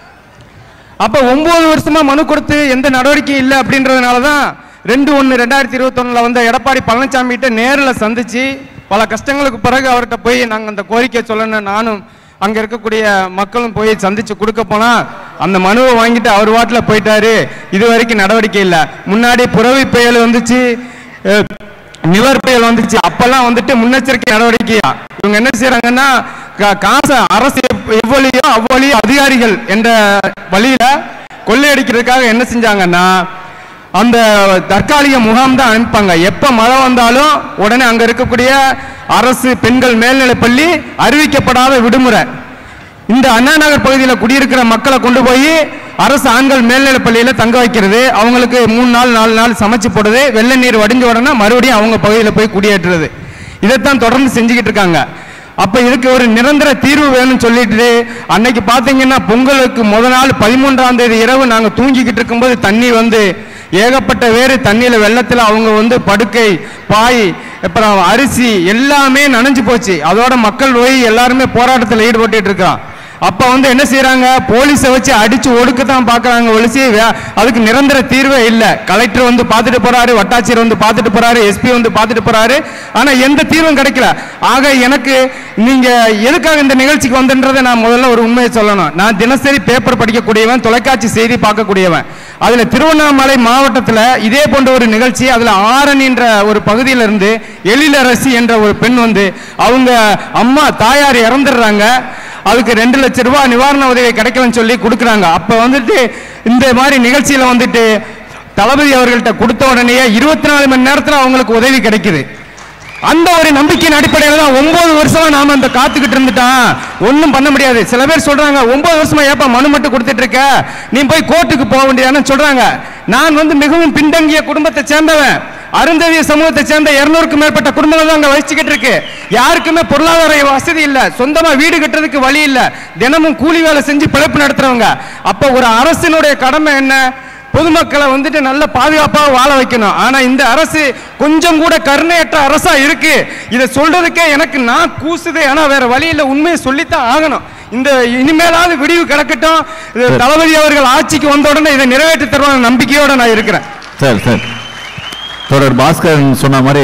அப்ப ஒன்பது வருஷமா மனு கொடுத்து எந்த நடவடிக்கையும் இல்லை அப்படின்றதுனால தான் ரெண்டு ஒன்று ரெண்டாயிரத்தி இருபத்தொன்னுல வந்த எடப்பாடி பழனிசாமி கிட்ட நேரில் சந்திச்சு பல கஷ்டங்களுக்கு பிறகு அவர்கிட்ட போய் நாங்கள் அந்த கோரிக்கை சொல்லணும் நானும் அங்கே இருக்கக்கூடிய மக்களும் போய் சந்திச்சு கொடுக்க போனா அந்த மனுவை வாங்கிட்டு அவர் வாட்டில் போயிட்டாரு இது வரைக்கும் நடவடிக்கை இல்லை முன்னாடி புறவி புயல் வந்துச்சு அஹ், நிவர் புயல் வந்துச்சு அப்பெல்லாம் வந்துட்டு முன்னெச்சரிக்கை நடவடிக்கையா இவங்க என்ன செய்யறாங்கன்னா கா- காசை அரசு எவ்- எவ்வளியோ அவ்வளியோ அதிகாரிகள் என்ற வழியில கொள்ளையடிக்கிறதுக்காக என்ன செஞ்சாங்கன்னா அந்த தற்காலிக முகாம் தான் அனுப்பாங்க எப்ப மழை வந்தாலும் உடனே அங்க இருக்கக்கூடிய அரசு பெண்கள் மேல்நிலைப் பள்ளி அறிவிக்கப்படாத விடுமுறை இந்த அண்ணா நகர் பகுதியில் குடியிருக்கிற மக்களை கொண்டு போய் அரசு ஆண்கள் மேல்நிலைப் பள்ளியில் தங்க வைக்கிறது அவங்களுக்கு மூணு நாள் நாலு நாள் சமைச்சு போடுறது வெள்ளை நீர் வடிஞ்ச உடனே மறுபடியும் அவங்க பகுதியில் போய் குடியேற்றுறது இதைத்தான் தொடர்ந்து செஞ்சுக்கிட்டு இருக்காங்க அப்ப இதுக்கு ஒரு நிரந்தர தீர்வு வேணும்னு சொல்லிட்டு அன்னைக்கு பாத்தீங்கன்னா பொங்கலுக்கு முத நாள் பதிமூன்றாம் தேதி இரவு நாங்க தூங்கிக்கிட்டு இருக்கும்போது தண்ணி வந்து ஏகப்பட்ட வேறு தண்ணியில வெள்ளத்துல அவங்க வந்து படுக்கை பாய் அப்புறம் அரிசி எல்லாமே நனைஞ்சு போச்சு அதோட மக்கள் போய் எல்லாருமே போராட்டத்தில் ஈடுபட்டுட்டு இருக்கான் அப்ப வந்து என்ன செய்யறாங்க போலீஸை வச்சு அடிச்சு ஒடுக்க தான் பாக்குறாங்க ஒழிச்சு வே- அதுக்கு நிரந்தர தீர்வே இல்ல கலெக்டர் வந்து பார்த்துட்டு போறாரு வட்டாட்சியர் வந்து பார்த்துட்டு போறாரு எஸ்பி வந்து பார்த்துட்டு போறாரு ஆனா எந்த தீர்வும் கிடைக்கல ஆக எனக்கு நீங்க எதுக்காக இந்த நிகழ்ச்சிக்கு வந்தன்றதை நான் முதல்ல ஒரு உண்மையை சொல்லணும் நான் தினசரி பேப்பர் படிக்கக்கூடியவன் தொலைக்காட்சி செய்தி பார்க்கக்கூடியவன் அதுல திருவண்ணாமலை மாவட்டத்துல இதே போன்ற ஒரு நிகழ்ச்சி அதுல ஆரணின்ற ஒரு பகுதியில இருந்து எழிலரசி என்ற ஒரு பெண் வந்து அவங்க அம்மா தாயார் இறந்துடுறாங்க அதுக்கு ரெண்டு லட்சம் ரூபாய் நிவாரண உதவி கிடைக்கலன்னு சொல்லி கொடுக்குறாங்க அப்ப வந்துட்டு இந்த மாதிரி நிகழ்ச்சியில வந்துட்டு தளபதி அவர்கள்ட்ட கொடுத்த உடனே இருபத்தி நாலு மணி நேரத்துல அவங்களுக்கு உதவி கிடைக்குது அந்த ஒரு நம்பிக்கையின் அடிப்படையில் தான் ஒன்பது வருஷமா நாம அந்த காத்துக்கிட்டு இருந்துட்டான் ஒன்றும் பண்ண முடியாது சில பேர் சொல்றாங்க ஒன்பது வருஷமா ஏப்பா மனு மட்டும் கொடுத்துட்டு இருக்க நீ போய் கோர்ட்டுக்கு போக வேண்டியதானு சொல்றாங்க நான் வந்து மிகவும் பின்தங்கிய குடும்பத்தை சேர்ந்தவன் அருந்ததிய சமூகத்தை சேர்ந்த இருநூறுக்கும் மேற்பட்ட குடும்பங்கள் தான் அங்க வச்சுக்கிட்டு இருக்கு யாருக்குமே பொருளாதார வசதி இல்ல சொந்தமா வீடு கட்டுறதுக்கு வழி இல்ல தினமும் கூலி வேலை செஞ்சு பிழைப்பு நடத்துறவங்க அப்ப ஒரு அரசினுடைய கடமை என்ன பொதுமக்களை வந்துட்டு நல்ல பாதுகாப்பாக வாழ வைக்கணும் ஆனா இந்த அரசு கொஞ்சம் கூட கருணையற்ற அரசா இருக்கு இதை சொல்றதுக்கே எனக்கு நான் கூசுது ஆனா வேற வழி இல்ல உண்மையை சொல்லித்தான் ஆகணும் இந்த இனிமேலாவது விடிவு கிடக்கட்டும் இது தளபதி அவர்கள் ஆட்சிக்கு வந்த உடனே இதை நிறைவேற்றி தருவாங்க நம்பிக்கையோட நான் இருக்கிறேன் சரி சரி தொடர் பாஸ்கரன் சொன்ன மாதிரி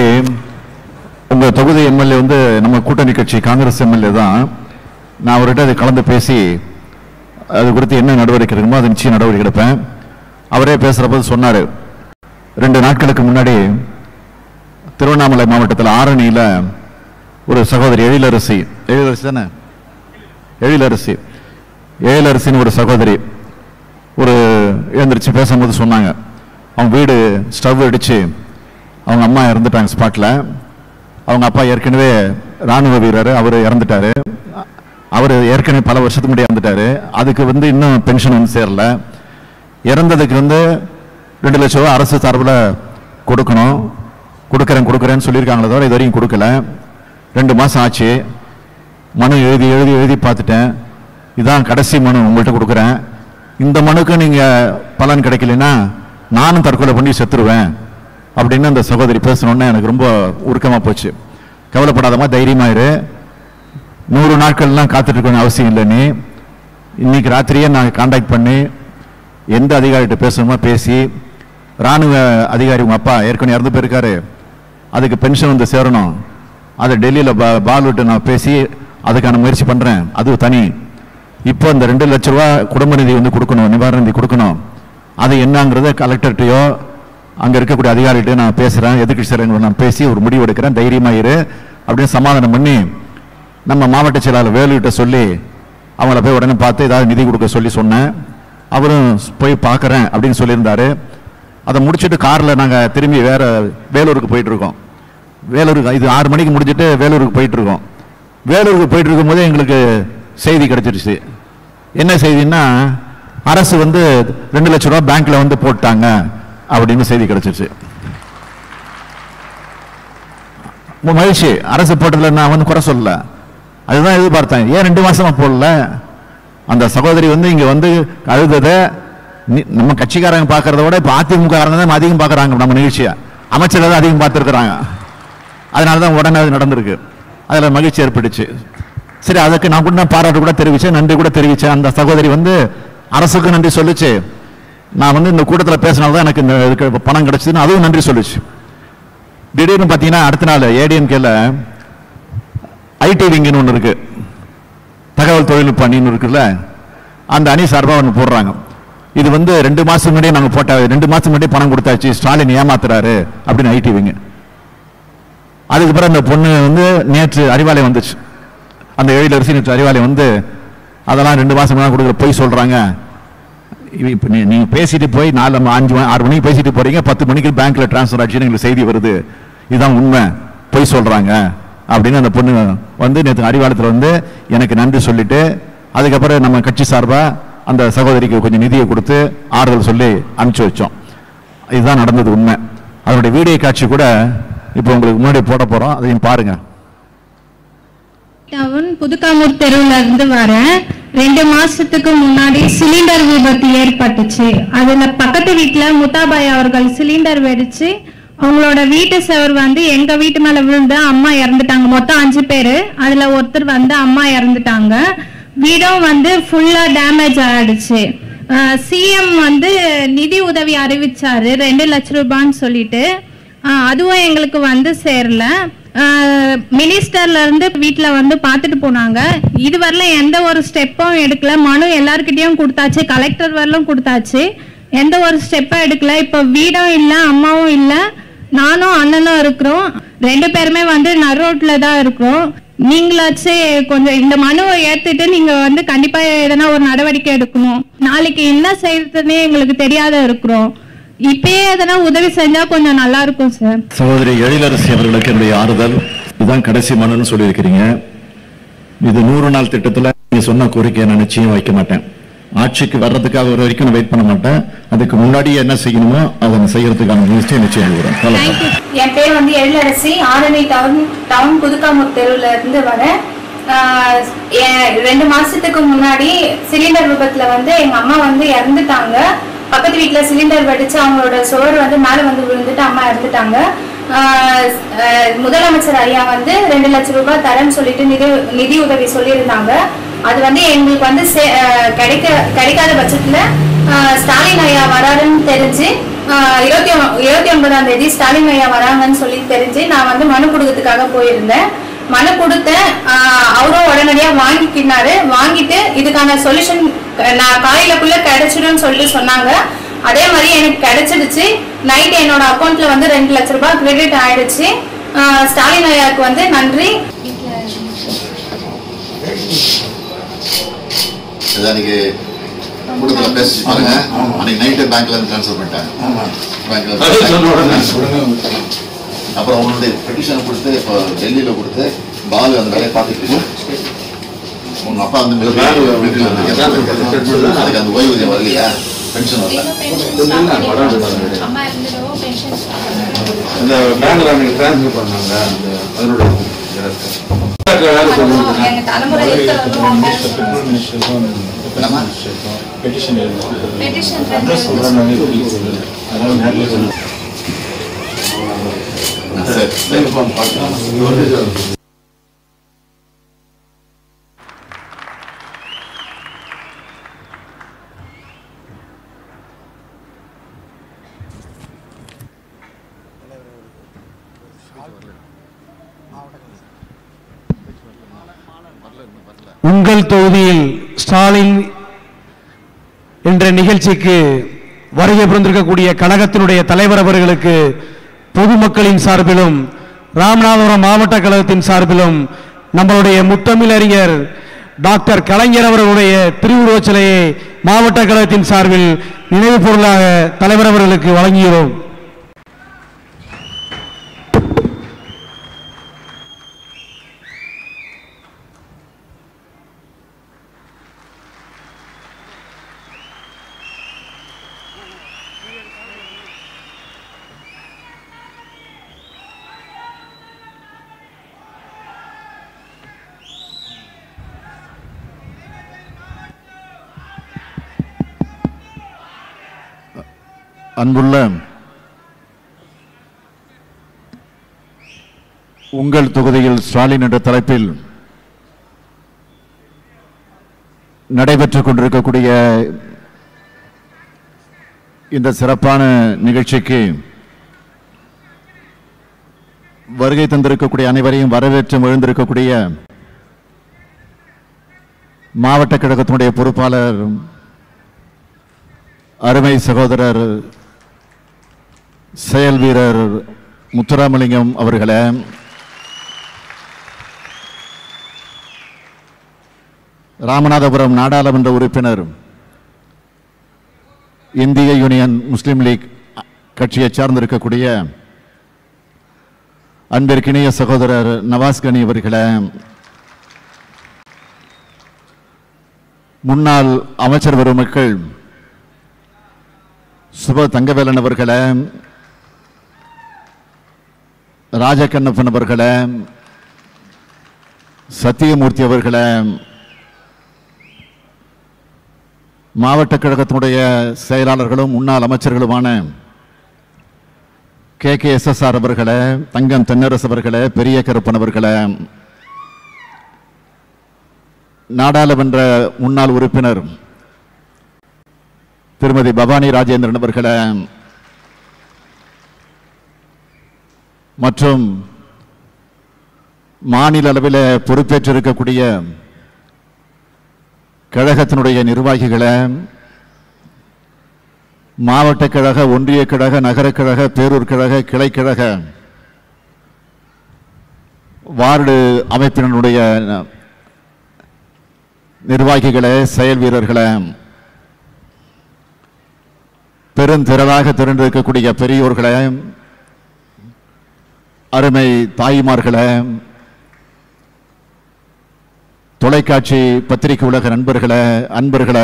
உங்க தொகுதி எம்எல்ஏ வந்து நம்ம கூட்டணி கட்சி காங்கிரஸ் எம்எல்ஏ தான் நான் அவர்கிட்ட அதை கலந்து பேசி அது குறித்து என்ன நடவடிக்கை இருக்குமோ அது நிச்சயம் நடவடிக்கை எடுப்பேன் அவரே பேசுறப்போது சொன்னாரு ரெண்டு நாட்களுக்கு முன்னாடி திருவண்ணாமலை மாவட்டத்தில் ஆரணியில ஒரு சகோதரி எழிலரசி எழிலரசி தானே எழிலரசி எழிலரசின்னு ஒரு சகோதரி ஒரு எழுந்திரிச்சு பேசும்போது சொன்னாங்க அவங்க வீடு ஸ்டவ் அடிச்சு அவங்க அம்மா இறந்துட்டாங்க ஸ்பாட்ல அவங்க அப்பா ஏற்கனவே ராணுவ வீரர் அவர் இறந்துட்டாரு அவர் ஏற்கனவே பல வருஷத்துக்கு முன்னாடி இறந்துட்டாரு அதுக்கு வந்து இன்னும் பென்ஷன் வந்து சேரல இறந்ததுக்கு வந்து ரெண்டு லட்சம் ரூபாய் அரசு சார்பில் கொடுக்கணும் கொடுக்குறேன் கொடுக்குறேன்னு சொல்லியிருக்காங்களே தவிர இது வரைக்கும் கொடுக்கல ரெண்டு மாதம் ஆச்சு மனு எழுதி எழுதி எழுதி பார்த்துட்டேன் இதான் கடைசி மனு உங்கள்கிட்ட கொடுக்குறேன் இந்த மனுக்கு நீங்கள் பலன் கிடைக்கலனா நானும் தற்கொலை பண்ணி செத்துருவேன் அப்படின்னு அந்த சகோதரி பேசணுன்னே எனக்கு ரொம்ப உருக்கமாக போச்சு கவலைப்படாதமா தைரியமா இரு நூறு நாட்கள்லாம் காத்துட்டு இருக்கணும் அவசியம் இல்லை நீ இன்னைக்கு ராத்திரியே நான் காண்டாக்ட் பண்ணி எந்த அதிகாரிகிட்ட பேசணுமோ பேசி ராணுவ அதிகாரி உங்கள் அப்பா ஏற்கனவே இறந்து போயிருக்காரு அதுக்கு பென்ஷன் வந்து சேரணும் அதை டெல்லியில் பா பாலுட்டு நான் பேசி அதுக்கான முயற்சி பண்ணுறேன் அது தனி இப்போ இந்த ரெண்டு லட்ச ரூபா குடும்ப நிதி வந்து கொடுக்கணும் நிவாரண நிதி கொடுக்கணும் அது என்னங்கிறத கலெக்டர்கிட்டயோ அங்கே இருக்கக்கூடிய அதிகாரிகிட்ட நான் பேசுகிறேன் எதுக்கு சார் நான் பேசி ஒரு முடிவு எடுக்கிறேன் தைரியமாக இரு அப்படின்னு சமாதானம் பண்ணி நம்ம மாவட்ட செயலாளர் வேலுகிட்ட சொல்லி அவங்கள போய் உடனே பார்த்து ஏதாவது நிதி கொடுக்க சொல்லி சொன்னேன் அவரும் போய் பார்க்குறேன் அப்படின்னு சொல்லியிருந்தாரு அதை முடிச்சுட்டு காரில் நாங்கள் திரும்பி வேற வேலூருக்கு போயிட்டு இருக்கோம் வேலூருக்கு இது ஆறு மணிக்கு முடிச்சுட்டு வேலூருக்கு போயிட்டு இருக்கோம் வேலூருக்கு போயிட்டு இருக்கும்போதே எங்களுக்கு செய்தி கிடைச்சிருச்சு என்ன செய்தின்னா அரசு வந்து ரெண்டு லட்ச ரூபா பேங்க்ல வந்து போட்டாங்க அப்படின்னு செய்தி கிடைச்சிருச்சு ரொம்ப மகிழ்ச்சி அரசு போட்டதுல நான் வந்து குறை சொல்லல அதுதான் எதிர்பார்த்தேன் ஏன் ரெண்டு மாசமா போடல அந்த சகோதரி வந்து இங்க வந்து அழுததை நி- நம்ம கட்சிக்காரங்க பார்க்கறத விட இப்போ அதிமுக தான் அதிகம் பார்க்கறாங்க நம்ம நிகழ்ச்சியை அமைச்சர் தான் அதிகம் பார்த்துருக்குறாங்க அதனால தான் உடனே அது நடந்திருக்கு அதில் மகிழ்ச்சி ஏற்பட்டுச்சு சரி அதுக்கு நான் கூட நான் பாராட்டு கூட தெரிவிச்சேன் நன்றி கூட தெரிவிச்சேன் அந்த சகோதரி வந்து அரசுக்கு நன்றி சொல்லுச்சு நான் வந்து இந்த கூட்டத்தில் பேசினால தான் எனக்கு இந்த இதுக்கு பணம் கிடைச்சதுன்னு அதுவும் நன்றி சொல்லுச்சு திடீர்னு பார்த்தீங்கன்னா அடுத்த நாள் ஏடிஎம்கேல ஐடி விங்குன்னு ஒன்று இருக்கு தகவல் தொழில்நுட்ப அணின்னு இருக்குல்ல அந்த அணி சார்பாக ஒன்று போடுறாங்க இது வந்து ரெண்டு மாசம் முன்னாடியே நாங்கள் போட்ட ரெண்டு மாசம் முன்னாடியே பணம் கொடுத்தாச்சு ஸ்டாலின் ஏமாத்துறாரு அப்படின்னு ஐடி விங்க அதுக்கு பிறகு அந்த பொண்ணு வந்து நேற்று அறிவாலயம் வந்துச்சு அந்த எழிலரசி நேற்று அறிவாலயம் வந்து அதெல்லாம் ரெண்டு மாசம் முன்னாடி கொடுக்குற பொய் சொல்றாங்க இவ- இப்ப நீ- நீங்க பேசிட்டு போய் நாலு ம- அஞ்சு மணி- ஆறு மணிக்கு பேசிட்டு போறீங்க பத்து மணிக்கு பேங்க்ல டிரான்ஸ்ஃபர் ஆச்சுன்னு எங்களுக்கு செய்தி வருது இதுதான் உண்மை பொய் சொல்றாங்க அப்படின்னு அந்த பொண்ணு வந்து நேற்று அறிவாலயத்தில் வந்து எனக்கு நன்றி சொல்லிட்டு அதுக்கப்புறம் நம்ம கட்சி சார்பா அந்த சகோதரிக்கு கொஞ்சம் நிதியை கொடுத்து ஆறுதல் சொல்லி அனுப்பிச்சு வச்சோம் இதுதான் நடந்தது உண்மை அதனுடைய வீடியோ காட்சி கூட இப்போ உங்களுக்கு முன்னாடி போட போறோம் அதையும் பாருங்க டவுன் புதுக்காமூர் தெருவுல இருந்து வரேன் ரெண்டு மாசத்துக்கு முன்னாடி சிலிண்டர் விபத்து ஏற்பட்டுச்சு அதுல பக்கத்து வீட்டுல முத்தாபாய் அவர்கள் சிலிண்டர் வெடிச்சு அவங்களோட வீட்டு செவர் வந்து எங்க வீட்டு மேல விழுந்து அம்மா இறந்துட்டாங்க மொத்தம் அஞ்சு பேரு அதுல ஒருத்தர் வந்து அம்மா இறந்துட்டாங்க வீடும் வந்து ஃபுல்லா டேமேஜ் ஆயிடுச்சு சிஎம் வந்து நிதி உதவி அறிவிச்சாரு ரெண்டு லட்ச ரூபான்னு சொல்லிட்டு ஆஹ் அதுவும் எங்களுக்கு வந்து சேரல மினிஸ்டர்ல இருந்து வீட்ல வந்து பார்த்துட்டு போனாங்க இது வரல எந்த ஒரு ஸ்டெப்பும் எடுக்கல மனு எல்லார்கிட்டயும் கொடுத்தாச்சு கலெக்டர் வரலும் கொடுத்தாச்சு எந்த ஒரு ஸ்டெப்பும் எடுக்கல இப்போ வீடும் இல்லை அம்மாவும் இல்லை நானும் அண்ணனும் இருக்கிறோம் ரெண்டு பேருமே வந்து நரோட்ல தான் இருக்கிறோம் நீங்களாச்சு கொஞ்சம் இந்த மனுவை ஏத்துட்டு நீங்க வந்து கண்டிப்பா எதனா ஒரு நடவடிக்கை எடுக்கணும் நாளைக்கு என்ன செய்யறதுன்னே எங்களுக்கு தெரியாத இருக்கிறோம் இப்பயே எதனா உதவி செஞ்சா கொஞ்சம் நல்லா இருக்கும் சார் சகோதரி எழிலரசி அவர்களுக்கு என்னுடைய ஆறுதல் இதுதான் கடைசி மனுன்னு சொல்லியிருக்கிறீங்க இது நூறு நாள் திட்டத்துல நீங்க சொன்ன கோரிக்கையை நான் நிச்சயம் வைக்க மாட்டேன் ஆட்சிக்கு வர்றதுக்காக ஒரு வரைக்கும் நான் வெயிட் பண்ண மாட்டேன் அதுக்கு முன்னாடியே என்ன செய்யணுமோ அதை நான் செய்யறதுக்கான முயற்சியை நிச்சயம் எடுக்கிறேன் கவலைப்படாதீங்க. என் பேர் வந்து எழிலரசி ஆரணி டவுன் டவுன் புதுக்காமூர் தெருவுல இருந்து வரேன் ஆஹ் என் ரெண்டு மாசத்துக்கு முன்னாடி சிலிண்டர் விபத்துல வந்து எங்க அம்மா வந்து இறந்துட்டாங்க பக்கத்து வீட்டுல சிலிண்டர் வெடிச்சு அவங்களோட சுவர் வந்து மேல வந்து விழுந்துட்டு அம்மா இறந்துட்டாங்க ஆஹ் ஆஹ் முதலமைச்சர் ஐயா வந்து ரெண்டு லட்சம் ரூபாய் தரேன்னு சொல்லிட்டு நிதி நிதி உதவி சொல்லியிருந்தாங்க அது வந்து எங்களுக்கு வந்து சே- ஆஹ் கிடைக்க கிடைக்காத பட்சத்துல ஆஹ் ஸ்டாலின் ஐயா வராருன்னு தெரிஞ்சு ஆஹ் இருபத்தி ஒ- இருபத்தி ஒன்பதாம் தேதி ஸ்டாலின் ஐயா வராங்கன்னு சொல்லி தெரிஞ்சு நான் வந்து மனு கொடுக்கறதுக்காக போயிருந்தேன் மனு கொடுத்தேன் ஆஹ் அவரும் உடனடியா வாங்கிக்கினாரு வாங்கிட்டு இதுக்கான சொல்யூஷன் நான் காலையிலக்குள்ள கிடைச்சிடும்னு சொல்லிட்டு சொன்னாங்க அதே மாதிரி எனக்கு கிடைச்சிடுச்சு நைட் என்னோட அக்கௌண்ட்ல வந்து ரெண்டு லட்ச ரூபாய் கிரெடிட் ஆயிடுச்சு ஆஹ் ஸ்டாலின் ஐயாவுக்கு வந்து நன்றி இது அன்னைக்கு கூட்டத்தில் பேசி பாருங்க அன்னைக்கு நைட்டு பேங்க்ல இருந்து ட்ரான்ஸ்ஃபர் பண்ணிட்டாங்க பேங்க்ல அப்புறம் அவங்களுடைய பெட்டிஷன் கொடுத்து இப்போ டெல்லியில் கொடுத்து பாலு அந்த வேலையை பார்த்துட்டு இருக்கு. உங்க அப்பா வந்து மிகப்பெரிய வீட்டில் இருந்து அதுக்கு அந்த ஓய்வூதியம் வரலையா பென்ஷன் வரல அம்மா இருந்துடவும் பென்ஷன் அந்த பேங்க்ல அன்னைக்கு ட்ரான்ஸ்ஃபர் பண்ணாங்க அந்த அதனுடைய எங்க தலைமுறை பெட்டிஷன் Petition அட்ரஸ் சொல்றாங்க அதனால நேரில் சொல்லு சரி பார்க்கலாம் உங்கள் தொகுதியில் ஸ்டாலின் என்ற நிகழ்ச்சிக்கு வருகை புரிந்திருக்கக்கூடிய கழகத்தினுடைய தலைவர் அவர்களுக்கு பொதுமக்களின் சார்பிலும் ராமநாதபுரம் மாவட்ட கழகத்தின் சார்பிலும் நம்மளுடைய முத்தமிழறிஞர் டாக்டர் கலைஞர் அவர்களுடைய திருவுருவச் சிலையை மாவட்ட கழகத்தின் சார்பில் நினைவு பொருளாக தலைவர் அவர்களுக்கு வழங்குகிறோம் அன்புள்ள உங்கள் தொகுதியில் ஸ்டாலின் என்ற தலைப்பில் நடைபெற்றுக் கொண்டிருக்கக்கூடிய இந்த சிறப்பான நிகழ்ச்சிக்கு வருகை தந்திருக்கக்கூடிய அனைவரையும் வரவேற்று எழுந்திருக்கக்கூடிய மாவட்ட கழகத்தினுடைய பொறுப்பாளர் அருமை சகோதரர் செயல் வீரர் முத்துராமலிங்கம் அவர்களே ராமநாதபுரம் நாடாளுமன்ற உறுப்பினர் இந்திய யூனியன் முஸ்லீம் லீக் கட்சியை சார்ந்திருக்கக்கூடிய அன்பிற்கினிய சகோதரர் நவாஸ் கனி அவர்களே முன்னாள் அமைச்சர் பெருமக்கள் சுப தங்கவேலன் அவர்களே ராஜகண்ணப்பன் அவர்களே சத்தியமூர்த்தி அவர்களே மாவட்ட கழகத்தினுடைய செயலாளர்களும் முன்னாள் அமைச்சர்களுமான K K S S R அவர்களே தங்கம் தென்னரசு அவர்களே பெரிய கருப்பன் அவர்களே நாடாளுமன்ற முன்னாள் உறுப்பினர் திருமதி பவானி ராஜேந்திரன் அவர்களே மற்றும் மாநில அளவில் பொறுப்பேற்றிருக்கக்கூடிய கழகத்தினுடைய நிர்வாகிகளே மாவட்ட கழக ஒன்றிய கழக நகர கழக பேரூர் கழக கிளைக்கழக வார்டு அமைப்பினருடைய நிர்வாகிகளே செயல் வீரர்களே பெருந்திரளாக திரண்டிருக்கக்கூடிய பெரியோர்களே அருமை தாய்மார்களே தொலைக்காட்சி பத்திரிகை உலக நண்பர்களே அன்பர்களே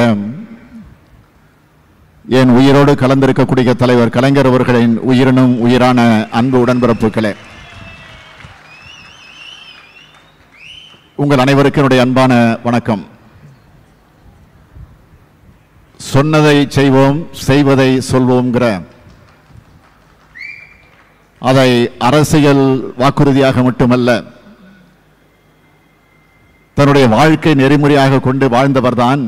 என் உயிரோடு கலந்திருக்கக்கூடிய தலைவர் கலைஞர் அவர்களின் உயிரினும் உயிரான அன்பு உடன்பிறப்புகளே உங்கள் அனைவருக்கும் என்னுடைய அன்பான வணக்கம் சொன்னதை செய்வோம் செய்வதை சொல்வோம்ங்கிற அதை அரசியல் வாக்குறுதியாக மட்டுமல்ல தன்னுடைய வாழ்க்கை நெறிமுறையாக கொண்டு வாழ்ந்தவர்தான்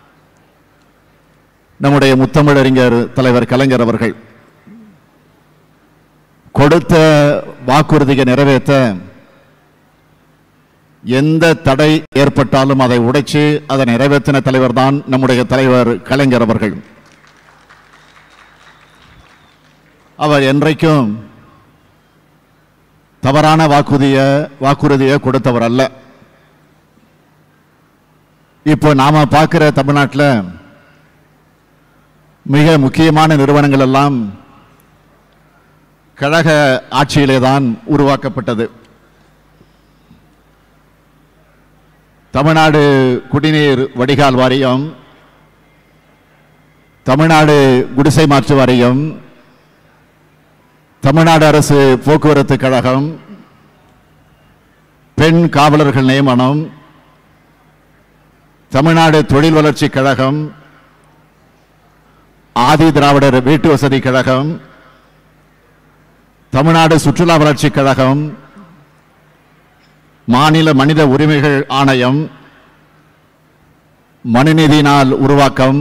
நம்முடைய முத்தமிழறிஞர் தலைவர் கலைஞர் அவர்கள் கொடுத்த வாக்குறுதியை நிறைவேற்ற எந்த தடை ஏற்பட்டாலும் அதை உடைச்சு அதை நிறைவேற்றின தலைவர் தான் நம்முடைய தலைவர் கலைஞர் அவர்கள் அவர் என்றைக்கும் தவறான வாக்குறுதிய வாக்குறுதியை கொடுத்தவர் அல்ல இப்போ நாம பார்க்கிற தமிழ்நாட்டில் மிக முக்கியமான நிறுவனங்கள் எல்லாம் கழக ஆட்சியிலே தான் உருவாக்கப்பட்டது தமிழ்நாடு குடிநீர் வடிகால் வாரியம் தமிழ்நாடு குடிசை மாற்று வாரியம் தமிழ்நாடு அரசு போக்குவரத்து கழகம் பெண் காவலர்கள் நியமனம் தமிழ்நாடு தொழில் வளர்ச்சி கழகம் ஆதி திராவிடர் வீட்டு வசதி கழகம் தமிழ்நாடு சுற்றுலா வளர்ச்சி கழகம் மாநில மனித உரிமைகள் ஆணையம் மனுநீதி நாள் உருவாக்கம்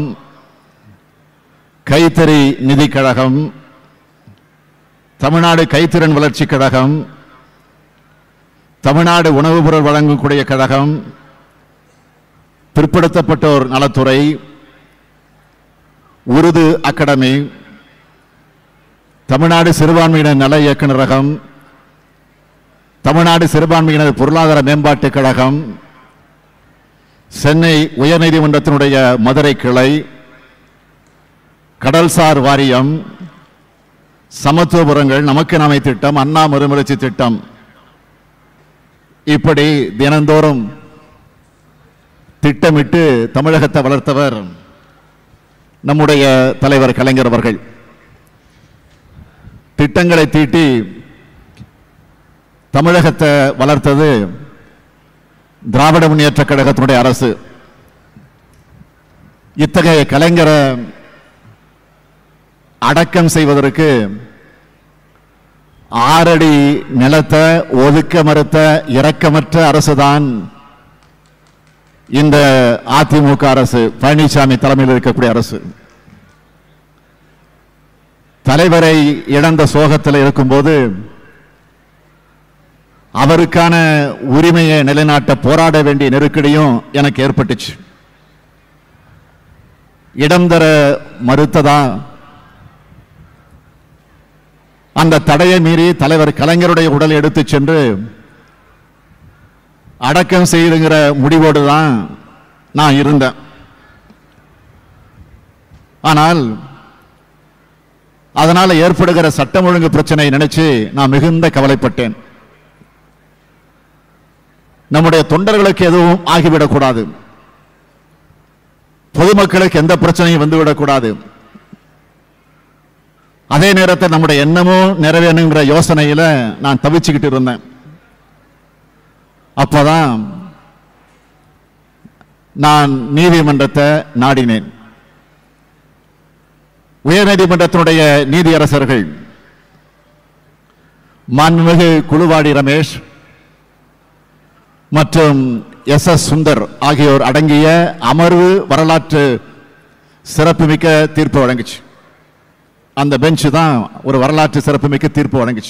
கைத்தறி நிதி கழகம் தமிழ்நாடு கைத்திறன் வளர்ச்சி கழகம் தமிழ்நாடு உணவுப் பொருள் வழங்கக்கூடிய கழகம் பிற்படுத்தப்பட்டோர் நலத்துறை உருது அகாடமி தமிழ்நாடு சிறுபான்மையினர் நல இயக்குநரகம் தமிழ்நாடு சிறுபான்மையினர் பொருளாதார மேம்பாட்டுக் கழகம் சென்னை உயர்நீதிமன்றத்தினுடைய மதுரை கிளை கடல்சார் வாரியம் சமத்துவபுரங்கள் நமக்கு நாமை திட்டம் அண்ணா மறுமலர்ச்சி திட்டம் இப்படி தினந்தோறும் திட்டமிட்டு தமிழகத்தை வளர்த்தவர் நம்முடைய தலைவர் கலைஞர் அவர்கள் திட்டங்களை தீட்டி தமிழகத்தை வளர்த்தது திராவிட முன்னேற்ற கழகத்தினுடைய அரசு இத்தகைய கலைஞரை அடக்கம் செய்வதற்கு ஆறடி நிலத்தை ஒதுக்க மறுத்த இரக்கமற்ற அரசுதான் இந்த அதிமுக அரசு பழனிசாமி தலைமையில் இருக்கக்கூடிய அரசு தலைவரை இழந்த சோகத்தில் இருக்கும்போது அவருக்கான உரிமையை நிலைநாட்ட போராட வேண்டிய நெருக்கடியும் எனக்கு ஏற்பட்டுச்சு இடம் தர மறுத்ததா அந்த தடையை மீறி தலைவர் கலைஞருடைய உடலை எடுத்து சென்று அடக்கம் செய்யுங்கிற முடிவோடு தான் நான் இருந்தேன் ஆனால் அதனால ஏற்படுகிற சட்டம் ஒழுங்கு பிரச்சனை நினைச்சு நான் மிகுந்த கவலைப்பட்டேன் நம்முடைய தொண்டர்களுக்கு எதுவும் ஆகிவிடக்கூடாது பொதுமக்களுக்கு எந்த பிரச்சனையும் வந்துவிடக்கூடாது அதே நேரத்தில் நம்முடைய எண்ணமும் நிறைவேணுங்கிற யோசனையில நான் தவிச்சுக்கிட்டு இருந்தேன் அப்பதான் நான் நீதிமன்றத்தை நாடினேன் உயர்நீதிமன்றத்தினுடைய நீதியரசர்கள் மாண்புமிகு குழுவாடி ரமேஷ் மற்றும் எஸ் எஸ் சுந்தர் ஆகியோர் அடங்கிய அமர்வு வரலாற்று சிறப்புமிக்க தீர்ப்பு வழங்குச்சு அந்த பெஞ்சு தான் ஒரு வரலாற்று சிறப்புமிக்க தீர்ப்பு வழங்குச்சு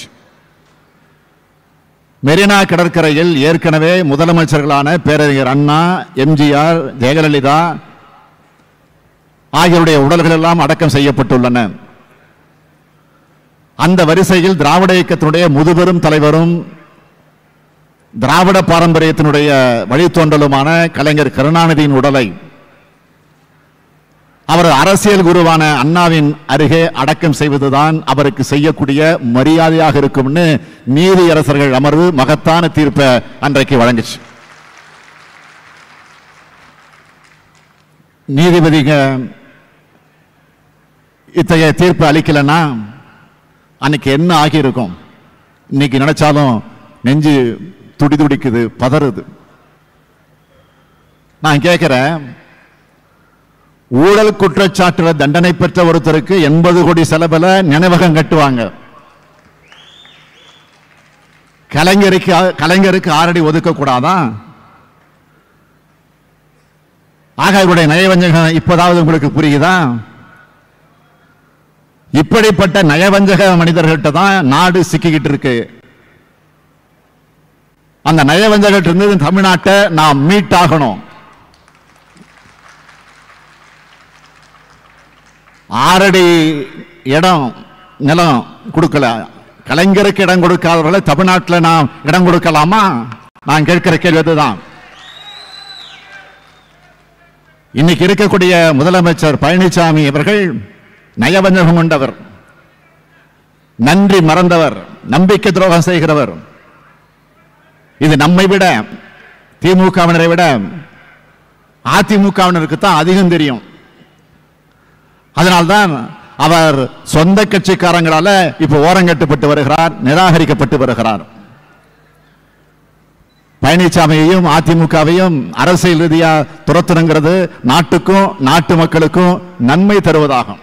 மெரினா கடற்கரையில் ஏற்கனவே முதலமைச்சர்களான பேரறிஞர் அண்ணா எம்ஜிஆர் ஜெயலலிதா ஆகியோருடைய உடல்கள் எல்லாம் அடக்கம் செய்யப்பட்டுள்ளன அந்த வரிசையில் திராவிட இயக்கத்தினுடைய முதுபெரும் தலைவரும் திராவிட பாரம்பரியத்தினுடைய வழித்தோன்றலுமான கலைஞர் கருணாநிதியின் உடலை அவர் அரசியல் குருவான அண்ணாவின் அருகே அடக்கம் செய்வதுதான் அவருக்கு செய்யக்கூடிய மரியாதையாக இருக்கும்னு நீதியரசர்கள் அமர்வு மகத்தான தீர்ப்பை அன்றைக்கு வழங்குச்சு நீதிபதிங்க இத்தகைய தீர்ப்பு அளிக்கலைன்னா அன்னைக்கு என்ன ஆகியிருக்கும் இன்னைக்கு நினைச்சாலும் நெஞ்சு துடி துடிக்குது பதறுது நான் கேட்கிறேன் ஊழல் குற்றச்சாட்டுல தண்டனை பெற்ற ஒருத்தருக்கு எண்பது கோடி செலவுல நினைவகம் கட்டுவாங்க கலைஞருக்கு கலைஞருக்கு ஆறடி ஒதுக்க கூடாதா ஆக இவருடைய நயவஞ்சகம் இப்போதாவது உங்களுக்கு புரியுதா இப்படிப்பட்ட நயவஞ்சக மனிதர்கள்ட்ட தான் நாடு சிக்கிக்கிட்டு இருக்கு அந்த நயவஞ்சகர்கிட்ட இருந்து தமிழ்நாட்டை நாம் மீட்டாகணும் ஆறடி இடம் நிலம் கொடுக்கல கலைஞருக்கு இடம் கொடுக்காதவர்களை தமிழ்நாட்டில் நாம் இடம் கொடுக்கலாமா நான் கேட்கிற கேள்வி அதுதான் இன்னைக்கு இருக்கக்கூடிய முதலமைச்சர் பழனிசாமி அவர்கள் நயவஞ்சகம் கொண்டவர் நன்றி மறந்தவர் நம்பிக்கை துரோகம் செய்கிறவர் இது நம்மை விட திமுகவினரை விட அதிமுகவினருக்கு தான் அதிகம் தெரியும் அதனால்தான் அவர் சொந்த கட்சிக்காரங்களால இப்ப ஓரங்கட்டப்பட்டு வருகிறார் நிராகரிக்கப்பட்டு வருகிறார் பழனிசாமியையும் அதிமுகவையும் அரசியல் ரீதியா துரத்தணுங்கிறது நாட்டுக்கும் நாட்டு மக்களுக்கும் நன்மை தருவதாகும்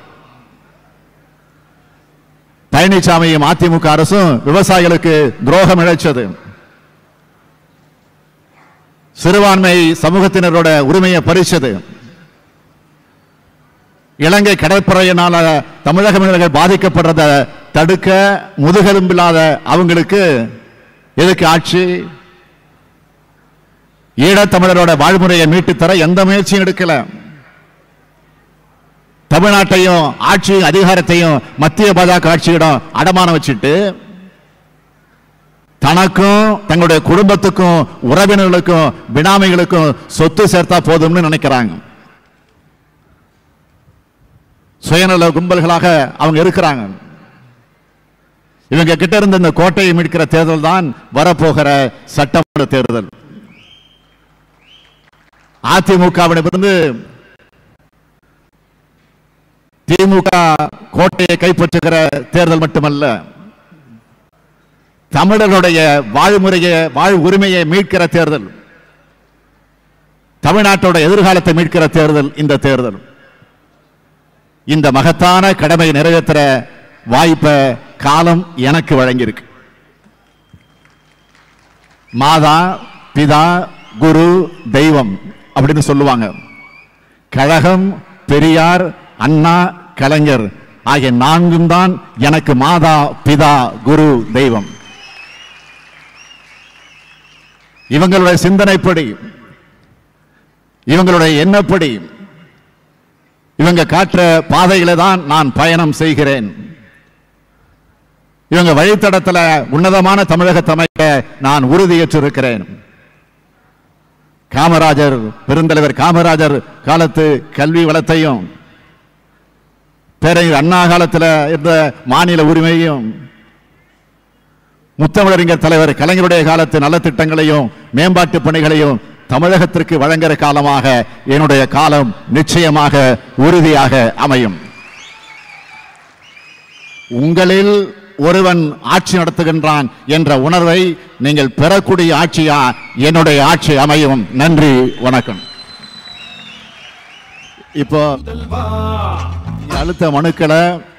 பழனிசாமியும் அதிமுக அரசும் விவசாயிகளுக்கு துரோகம் இழைச்சது சிறுபான்மை சமூகத்தினரோட உரிமையை பறிச்சது இலங்கை கடற்படையினால தமிழக மீனவர்கள் பாதிக்கப்படுறத தடுக்க முதுகெலும்பில்லாத அவங்களுக்கு எதுக்கு ஆட்சி ஈழத்தமிழரோட வாழ்முறையை மீட்டுத் தர எந்த முயற்சியும் எடுக்கல தமிழ்நாட்டையும் ஆட்சி அதிகாரத்தையும் மத்திய பாஜக ஆட்சியிடம் அடமானம் வச்சுட்டு தனக்கும் தங்களுடைய குடும்பத்துக்கும் உறவினர்களுக்கும் பினாமிகளுக்கும் சொத்து சேர்த்தா போதும்னு நினைக்கிறாங்க சுயநல கும்பல்களாக அவங்க இருக்கிறாங்க இவங்க கிட்ட இருந்த இந்த கோட்டையை மீட்கிற தேர்தல் தான் வரப்போகிற சட்டமன்ற தேர்தல் அதிமுகவிடமிருந்து திமுக கோட்டையை கைப்பற்றுகிற தேர்தல் மட்டுமல்ல தமிழர்களுடைய வாழ்முறையை வாழ் உரிமையை மீட்கிற தேர்தல் தமிழ்நாட்டோட எதிர்காலத்தை மீட்கிற தேர்தல் இந்த தேர்தல் இந்த மகத்தான கடமை நிறைவேற்ற வாய்ப்பை காலம் எனக்கு வழங்கியிருக்கு மாதா பிதா குரு தெய்வம் அப்படின்னு சொல்லுவாங்க கழகம் பெரியார் அண்ணா கலைஞர் ஆகிய நான்கும் தான் எனக்கு மாதா பிதா குரு தெய்வம் இவங்களுடைய சிந்தனைப்படி இவங்களுடைய எண்ணப்படி இவங்க காட்டுற பாதையில தான் நான் பயணம் செய்கிறேன் இவங்க வழித்தடத்துல உன்னதமான தமிழகத்தை அமைக்க நான் உறுதியேற்றிருக்கிறேன் காமராஜர் பெருந்தலைவர் காமராஜர் காலத்து கல்வி வளத்தையும் பேரறிஞர் அண்ணா காலத்தில் இருந்த மாநில உரிமையும் முத்தமிழறிஞர் தலைவர் கலைஞருடைய காலத்து நலத்திட்டங்களையும் மேம்பாட்டு பணிகளையும் தமிழகத்திற்கு வழங்குகிற காலமாக என்னுடைய காலம் நிச்சயமாக உறுதியாக அமையும் உங்களில் ஒருவன் ஆட்சி நடத்துகின்றான் என்ற உணர்வை நீங்கள் பெறக்கூடிய ஆட்சியா என்னுடைய ஆட்சி அமையும் நன்றி வணக்கம் இப்போ அழுத்த மனுக்களை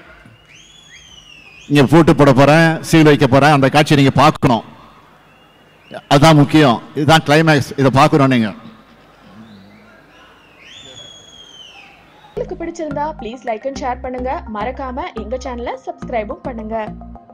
இங்க போட்டு போட போறேன் சீல் வைக்க போறேன் அந்த காட்சியை நீங்க பார்க்கணும் அதுதான் முக்கியம் இதுதான் கிளைமேக்ஸ் இதை பார்க்கணும் நீங்க உங்களுக்கு பிடிச்சிருந்தா ப்ளீஸ் லைக் அண்ட் ஷேர் பண்ணுங்க மறக்காம எங்க சேனலை சப்ஸ்கிரைபும் பண்ணுங்க